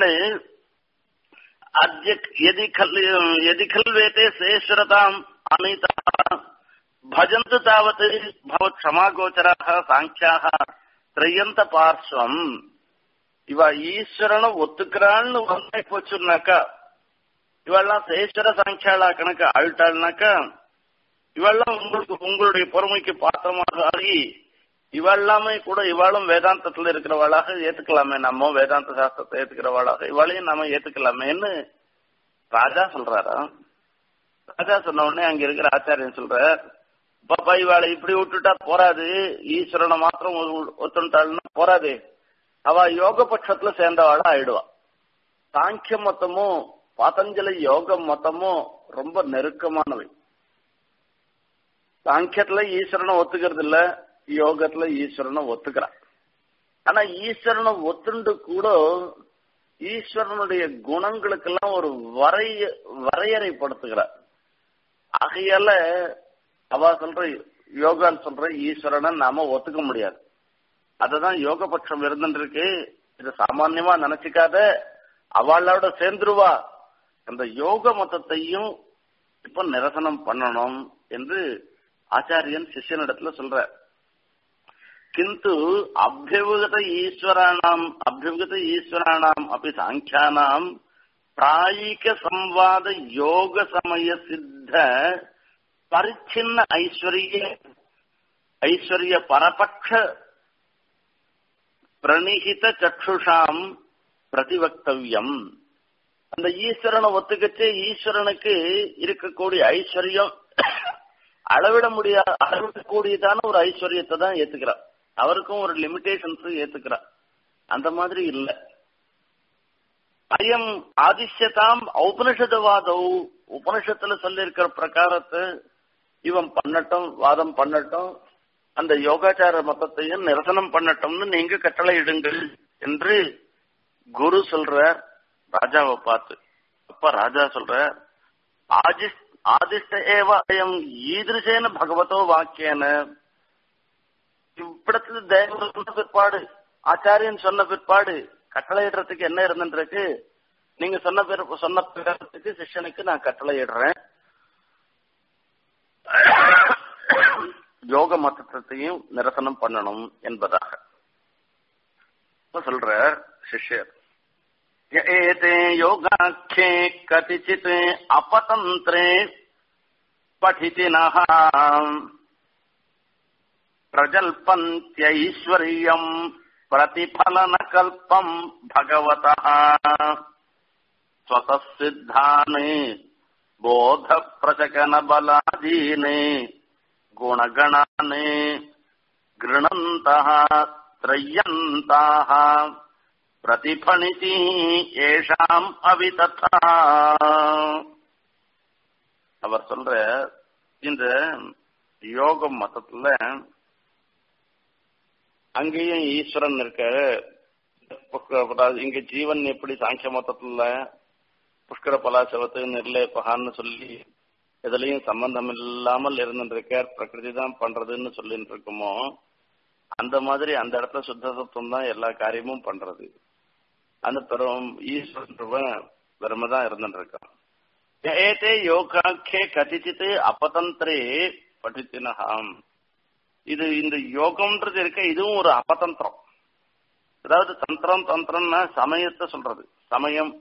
அத்ய எதி கல் எதி கல்வேதே சேஸ்வரதாம் அனிதா பஜந்து தாவத் பவத் க்ஷமாகோச்சராக சாங்கியாக திரையந்த பார்ஸ்வம் இவ ஈஸ்வரனை ஒத்துக்கிறான்னு வந்தே போச்சுன்னாக்கா இவெல்லாம் சேஸ்வர சாங்கியாளா கணக்கு ஆழ்த்தாள்னாக்கா இவெல்லாம் உங்களுக்கு உங்களுடைய பொறுமைக்கு பாத்திரமாக ஆகி இவெல்லாமே கூட இவாளும் வேதாந்தத்துல இருக்கிறவளாக ஏத்துக்கலாமே நம்ம வேதாந்த சாஸ்திரத்தை ஏத்துக்கிறவளாக இவாளையும் நாம ஏத்துக்கலாமேன்னு ராஜா சொல்றாரா ராஜா சொன்ன உடனே அங்க இருக்கிற ஆச்சாரியன் சொல்ற பாப்பா இவாளை இப்படி விட்டுட்டா போராது ஈஸ்வரனை மாத்திரம் ஒத்துட்டாள்னா போராது அவ யோக பட்சத்துல சேர்ந்தவாளா ஆயிடுவா சாங்கிய மொத்தமும் பாத்தஞ்சலி யோக மொத்தமும் ரொம்ப நெருக்கமானவை சாங்கியத்துல ஈஸ்வரனை ஒத்துக்கிறது இல்ல யோகத்துல ஈஸ்வரனை ஒத்துக்கிறான் ஆனா ஈஸ்வரனை ஒத்துண்டு கூட ஈஸ்வரனுடைய குணங்களுக்கெல்லாம் ஒரு வரைய வரையறைப்படுத்துகிறார் ஆகையால அவ சொல்ற யோகான்னு சொல்ற ஈஸ்வரனை நாம ஒத்துக்க முடியாது அததான் யோக பட்சம் இருந்துருக்கு இது சாமான்யமா நினைச்சுக்காத அவளோட சேர்ந்துருவா அந்த யோக மதத்தையும் இப்ப நிரசனம் பண்ணணும் என்று ஆச்சாரியன் சிஷ்யனிடத்துல சொல்ற கிந்து அபியுகத ஈஸ்வராணாம் அபியுகத ஈஸ்வராணாம் அப்படி சாங்கியானாம் பிராயிக சம்வாத யோக சமய சித்த பரிச்சின்ன ஐஸ்வர்ய ஐஸ்வர்ய பரபக்ஷ பிரணிகித சக்ஷுஷாம் பிரதிவக்தவியம் அந்த ஈஸ்வரனை ஒத்துக்கச்சு ஈஸ்வரனுக்கு இருக்கக்கூடிய ஐஸ்வர்யம் அளவிட முடியாத அளவிடக்கூடியதான ஒரு ஐஸ்வர்யத்தை தான் ஏத்துக்கிறான் அவருக்கும் ஒரு லிமிடேஷன்ஸ் ஏத்துக்கிறான் அந்த மாதிரி இல்ல அயம் ஆதிஷ்யதாம் ஔபனிஷதவாதௌ உபனிஷத்துல சொல்லி இருக்கிற பிரகாரத்தை இவன் பண்ணட்டும் வாதம் பண்ணட்டும் அந்த யோகாச்சார மதத்தையும் நிரசனம் பண்ணட்டும்னு நீங்க கட்டளை இடுங்கள் என்று குரு சொல்ற ராஜாவை பார்த்து அப்ப ராஜா சொல்ற ஆஜிஸ் ஆதிஷ்ட ஏவ அயம் ஈதிருஷேன பகவதோ வாக்கியன இவ்விடத்துல தேவன் சொன்ன பிற்பாடு ஆச்சாரியன் சொன்ன பிற்பாடு கட்டளையிடுறதுக்கு என்ன இருந்துருக்கு நீங்க சொன்ன பேர் சொன்ன பிரகாரத்துக்கு சிஷ்யனுக்கு நான் கட்டளையிடுறேன் யோக மதத்தையும் நிரசனம் பண்ணணும் என்பதாக சொல்ற சிஷ்யர் ஏதே யோகாख्ये கதிச்சித் அபதந்திரே படித்தினः பிரஜல்பந்த்யைஸ்வர்யம் प्रतिफलनकल्पम् भगवतः स्वतः सिद्धाने बोधप्रचकनबलादीने गुणगणाने गृणन्तः त्रय्यन्ताः பிரதிபணிதி ஏஷாம் அவிததா அவர் சொல்ற இந்த யோக மதத்துல அங்கேயும் ஈஸ்வரன் இருக்க இங்க ஜீவன் எப்படி சாங்கிய மதத்துல புஷ்கர பலாசவத்து நிர்லேபகான்னு சொல்லி எதுலயும் சம்பந்தம் இல்லாமல் இருந்துருக்கார் பிரகிருதி தான் பண்றதுன்னு சொல்லிட்டு இருக்குமோ அந்த மாதிரி அந்த இடத்துல சுத்த சத்துவம் தான் எல்லா காரியமும் பண்றது அந்த பெரும் ஈஸ்வரன் வெறுமதான் இருந்துட்டு இருக்கான் ஏதே யோகாக்கே கதிச்சித்து அப்பதந்திரே படித்தினகாம் இது இந்த யோகம்ன்றது இருக்க இதுவும் ஒரு அபதந்திரம் அதாவது தந்திரம் தந்திரம்னா சமயத்தை சொல்றது சமயம்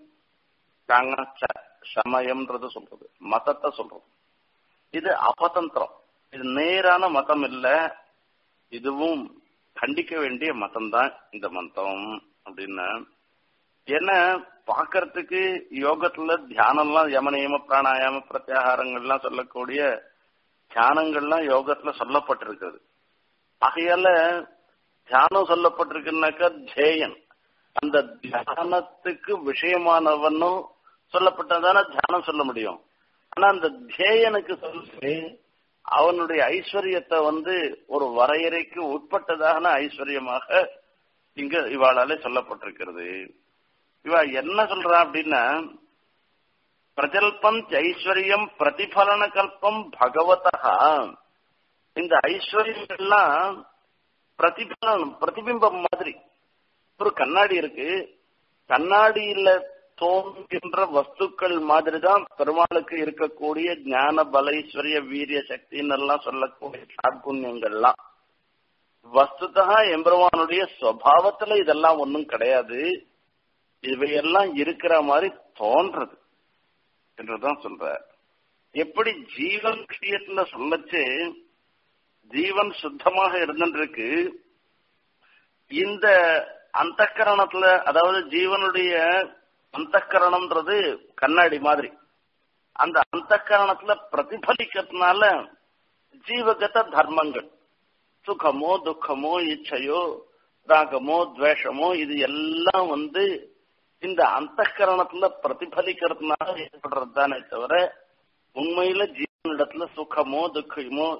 சமயம்ன்றது சொல்றது மதத்தை சொல்றது இது அபதந்திரம் இது நேரான மதம் இல்ல இதுவும் கண்டிக்க வேண்டிய மதம் தான் இந்த மதம் அப்படின்னு என்ன பாக்கிறதுக்கு யோகத்துல தியானம்லாம் யமனியம பிராணாயாம பிரத்யாகாரங்கள்லாம் சொல்லக்கூடிய தியானங்கள்லாம் யோகத்துல சொல்லப்பட்டிருக்கிறது ஆகையால தியானம் சொல்லப்பட்டிருக்குனாக்கா தேயன் அந்த தியானத்துக்கு விஷயமானவனும் சொல்லப்பட்டதான தியானம் சொல்ல முடியும் ஆனா அந்த தேயனுக்கு சொல்லி அவனுடைய ஐஸ்வர்யத்தை வந்து ஒரு வரையறைக்கு உட்பட்டதான ஐஸ்வர்யமாக இங்க இவாளாலே சொல்லப்பட்டிருக்கிறது இவ என்ன சொல்றா அப்படின்னா பிரஜல்பம் ஐஸ்வர்யம் பிரதிபலன கல்பம் பகவதா இந்த ஐஸ்வர்யம் எல்லாம் பிரதிபலனம் பிரதிபிம்பம் மாதிரி ஒரு கண்ணாடி இருக்கு கண்ணாடியில தோன்றுகின்ற வஸ்துக்கள் மாதிரி தான் பெருமாளுக்கு இருக்கக்கூடிய ஞான பலைஸ்வரிய வீரிய சக்தின்னு எல்லாம் சொல்லக்கூடிய சாட்புண்ணியங்கள்லாம் வஸ்துதா எம்பெருமானுடைய சுவாவத்துல இதெல்லாம் ஒன்றும் கிடையாது இவையெல்லாம் இருக்கிற மாதிரி தோன்றது என்றுதான் சொல்ற எப்படி ஜீவன் விஷயத்துல சொல்லச்சு ஜீவன் சுத்தமாக இருந்துருக்கு இந்த அந்த கரணத்துல அதாவது ஜீவனுடைய அந்த கரணம்ன்றது கண்ணாடி மாதிரி அந்த அந்த கரணத்துல பிரதிபலிக்கிறதுனால ஜீவகத தர்மங்கள் சுகமோ துக்கமோ இச்சையோ ராகமோ துவேஷமோ இது எல்லாம் வந்து இந்த அந்த கரணத்துல பிரதிபலிக்கிறதுனால ஏற்படுறது தானே தவிர உண்மையில ஜீவனிடத்துல சுகமோ துக்கமோ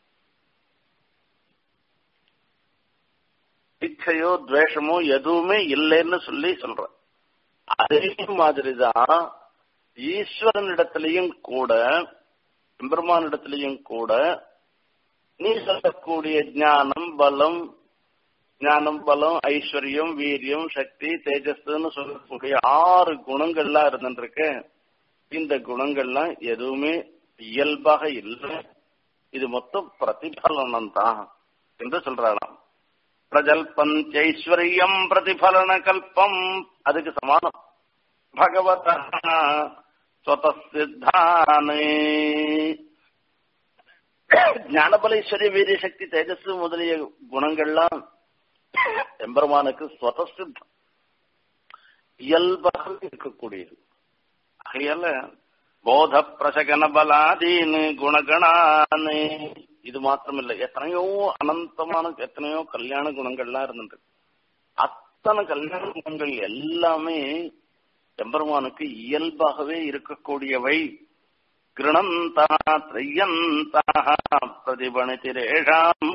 இச்சையோ துவேஷமோ எதுவுமே இல்லைன்னு சொல்லி சொல்ற அதே மாதிரிதான் ஈஸ்வரனிடத்திலையும் கூட எம்பெருமானிடத்திலையும் கூட நீ சொல்லக்கூடிய ஞானம் பலம் ஞானம் பலம் ஐஸ்வர்யம் வீரியம் சக்தி தேஜஸ்ன்னு சொல்லக்கூடிய ஆறு குணங்கள்லாம் இருந்துருக்கு இந்த குணங்கள்லாம் எதுவுமே இயல்பாக இல்லை இது மொத்தம் பிரதிபலனம் தான் என்று சொல்றாளாம் பிரஜல்பஞ்சைஸ்வர்யம் பிரதிபலன கல்பம் அதுக்கு சமானம் பகவத சித்தானே ஞானபலேஸ்வரிய வீரிய சக்தி தேஜஸ் முதலிய குணங்கள்லாம் எம்பெருமானுக்கு ஸ்வதசித்தம் இயல்பாக இருக்கக்கூடியது ஆகையால போத பிரசகன பலாதீன் குணகணானு இது மாத்திரமில்லை எத்தனையோ அனந்தமான எத்தனையோ கல்யாண குணங்கள்லாம் இருந்துட்டு அத்தனை கல்யாண குணங்கள் எல்லாமே எம்பெருமானுக்கு இயல்பாகவே இருக்கக்கூடியவை கிருணந்தா திரையந்தா பிரதிபணித்திரேஷாம்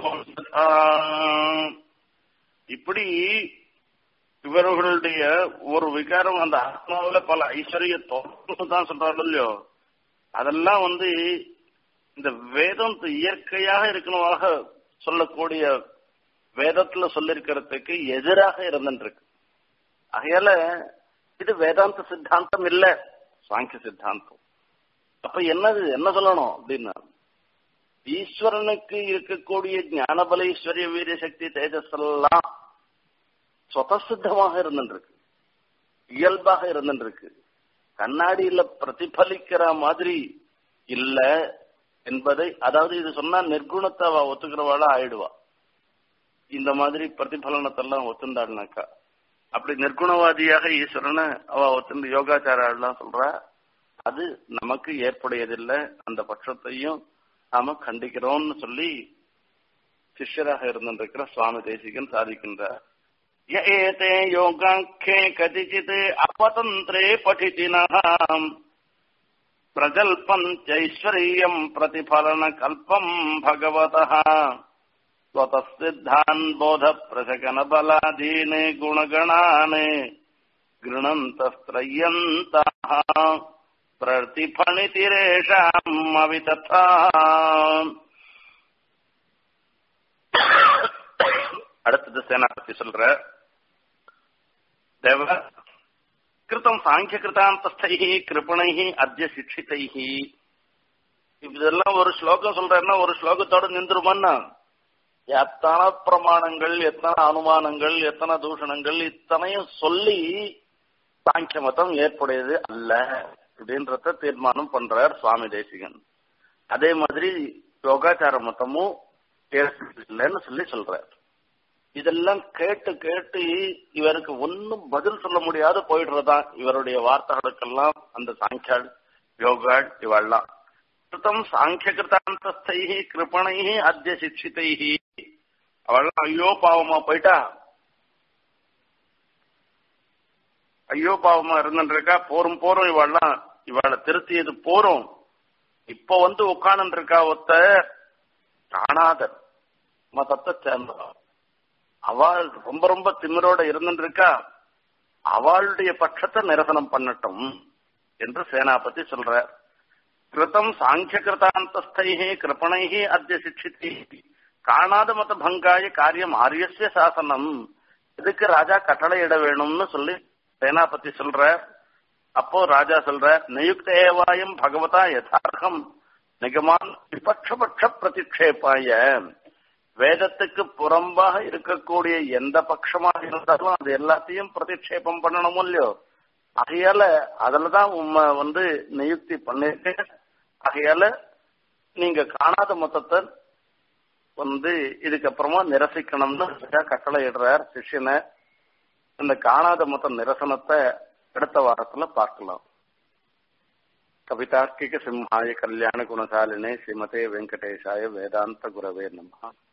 இப்படி இவர்களுடைய ஒரு விகாரம் அந்த ஆத்மாவில பல ஐஸ்வர்ய தோற்றம் தான் சொல்றாங்க இல்லையோ அதெல்லாம் வந்து இந்த வேதம் இயற்கையாக இருக்கணுமாக சொல்லக்கூடிய வேதத்துல சொல்லிருக்கிறதுக்கு எதிராக இருந்துருக்கு ஆகையால இது வேதாந்த சித்தாந்தம் இல்ல சாங்கிய சித்தாந்தம் அப்ப என்னது என்ன சொல்லணும் அப்படின்னா ஈஸ்வரனுக்கு இருக்கக்கூடிய ஞானபல ஈஸ்வரிய வீரிய சக்தி தேஜஸ் எல்லாம் சொதசித்தமாக இருந்துருக்கு இயல்பாக இருந்துருக்கு கண்ணாடியில பிரதிபலிக்கிற மாதிரி இல்ல என்பதை அதாவது இது சொன்னா நிர்குணத்தை அவ ஒத்துக்கிறவாளா ஆயிடுவா இந்த மாதிரி பிரதிபலனத்தெல்லாம் ஒத்துண்டாள்னாக்கா அப்படி நிர்குணவாதியாக ஈஸ்வரனை அவ ஒத்துண்டு யோகாச்சாரெல்லாம் சொல்றா அது நமக்கு ஏற்புடையதில்லை அந்த பட்சத்தையும் நாம கண்டிக்கிறோம்னு சொல்லி சிஷ்யராக இருந்திருக்கிற சுவாமி தேசிகன் சாதிக்கின்றார் ஏதே யோகாங்கே கதிச்சித் அபதந்திரே படித்தினாம் பிரஜல்பஞ்சைஸ்வர்யம் பிரதிபலன கல்பம் பகவதः स्वतःसिद्धान् बोधप्रशकनबलादीन् गुणगणान् गृणन्तस्त्रय्यन्तः प्रतिफणितिरेषाम् अवितथा அடுத்தது சேனாபதி சொல்ற தேவ கிருத்தம் சாங்கிய கிருதாந்தஸ்தை கிருப்பணை அத்திய சிக்ஷிதை இதெல்லாம் ஒரு ஸ்லோகம் சொல்றேன்னா ஒரு ஸ்லோகத்தோட நின்றுமான்னா எத்தனை பிரமாணங்கள் எத்தனை அனுமானங்கள் எத்தனை தூஷணங்கள் இத்தனையும் சொல்லி சாங்கிய மதம் ஏற்புடையது அல்ல அப்படின்றத தீர்மானம் பண்றார் சுவாமி தேசிகன் அதே மாதிரி யோகாச்சார மதமும் இல்லைன்னு சொல்லி சொல்றார் இதெல்லாம் கேட்டு கேட்டு இவருக்கு ஒன்னும் பதில் சொல்ல முடியாத போயிடுறதான் இவருடைய வார்த்தைகளுக்கெல்லாம் அந்த சாங்கியாள் யோகாள் இவெல்லாம் கிருத்தம் சாங்கிய கிருத்தாந்தஸ்தை கிருப்பணை அத்திய சிக்ஷிதை அவள்லாம் ஐயோ பாவமா போயிட்டா ஐயோ பாவமா இருந்துருக்கா போரும் போரும் இவாள்லாம் இவாளை திருத்தியது போரும் இப்ப வந்து உட்கார்ந்து இருக்கா ஒத்த காணாதர் மதத்தை சேர்ந்தவா அவள் ரொம்ப ரொம்ப திமிரோட இருந்துட்டு இருக்கா அவளுடைய பட்சத்தை நிரசனம் பண்ணட்டும் என்று சேனாபதி சொல்ற கிருத்தம் சாங்கிய கிருதாந்தஸ்தை கிருப்பணை அத்திய சிக்ஷித்தை காணாத மத பங்காய காரியம் ஆரியசிய சாசனம் இதுக்கு ராஜா கட்டளையிட வேணும்னு சொல்லி சேனாபதி சொல்ற அப்போ ராஜா சொல்ற நியுக்த ஏவாயம் பகவதா யதார்த்தம் நிகமான் விபட்சபட்ச பிரதிக்ஷேபாய வேதத்துக்கு புறம்பாக இருக்கக்கூடிய எந்த பட்சமாக இருந்தாலும் அது எல்லாத்தையும் பிரதிக்ஷேபம் பண்ணணும் இல்லையோ ஆகையால அதுலதான் உண்மை வந்து நியுக்தி பண்ணிருக்கேன் ஆகையால நீங்க காணாத மொத்தத்தை வந்து இதுக்கப்புறமா நிரசிக்கணும்னு கட்டளை இடுறார் சிஷ்யனை அந்த காணாத மொத்த நிரசனத்தை அடுத்த வாரத்துல பார்க்கலாம் கவிதார்க்கிக சிம்ஹாய கல்யாண குணசாலினே ஸ்ரீமதே வெங்கடேஷாய வேதாந்த குரவே நம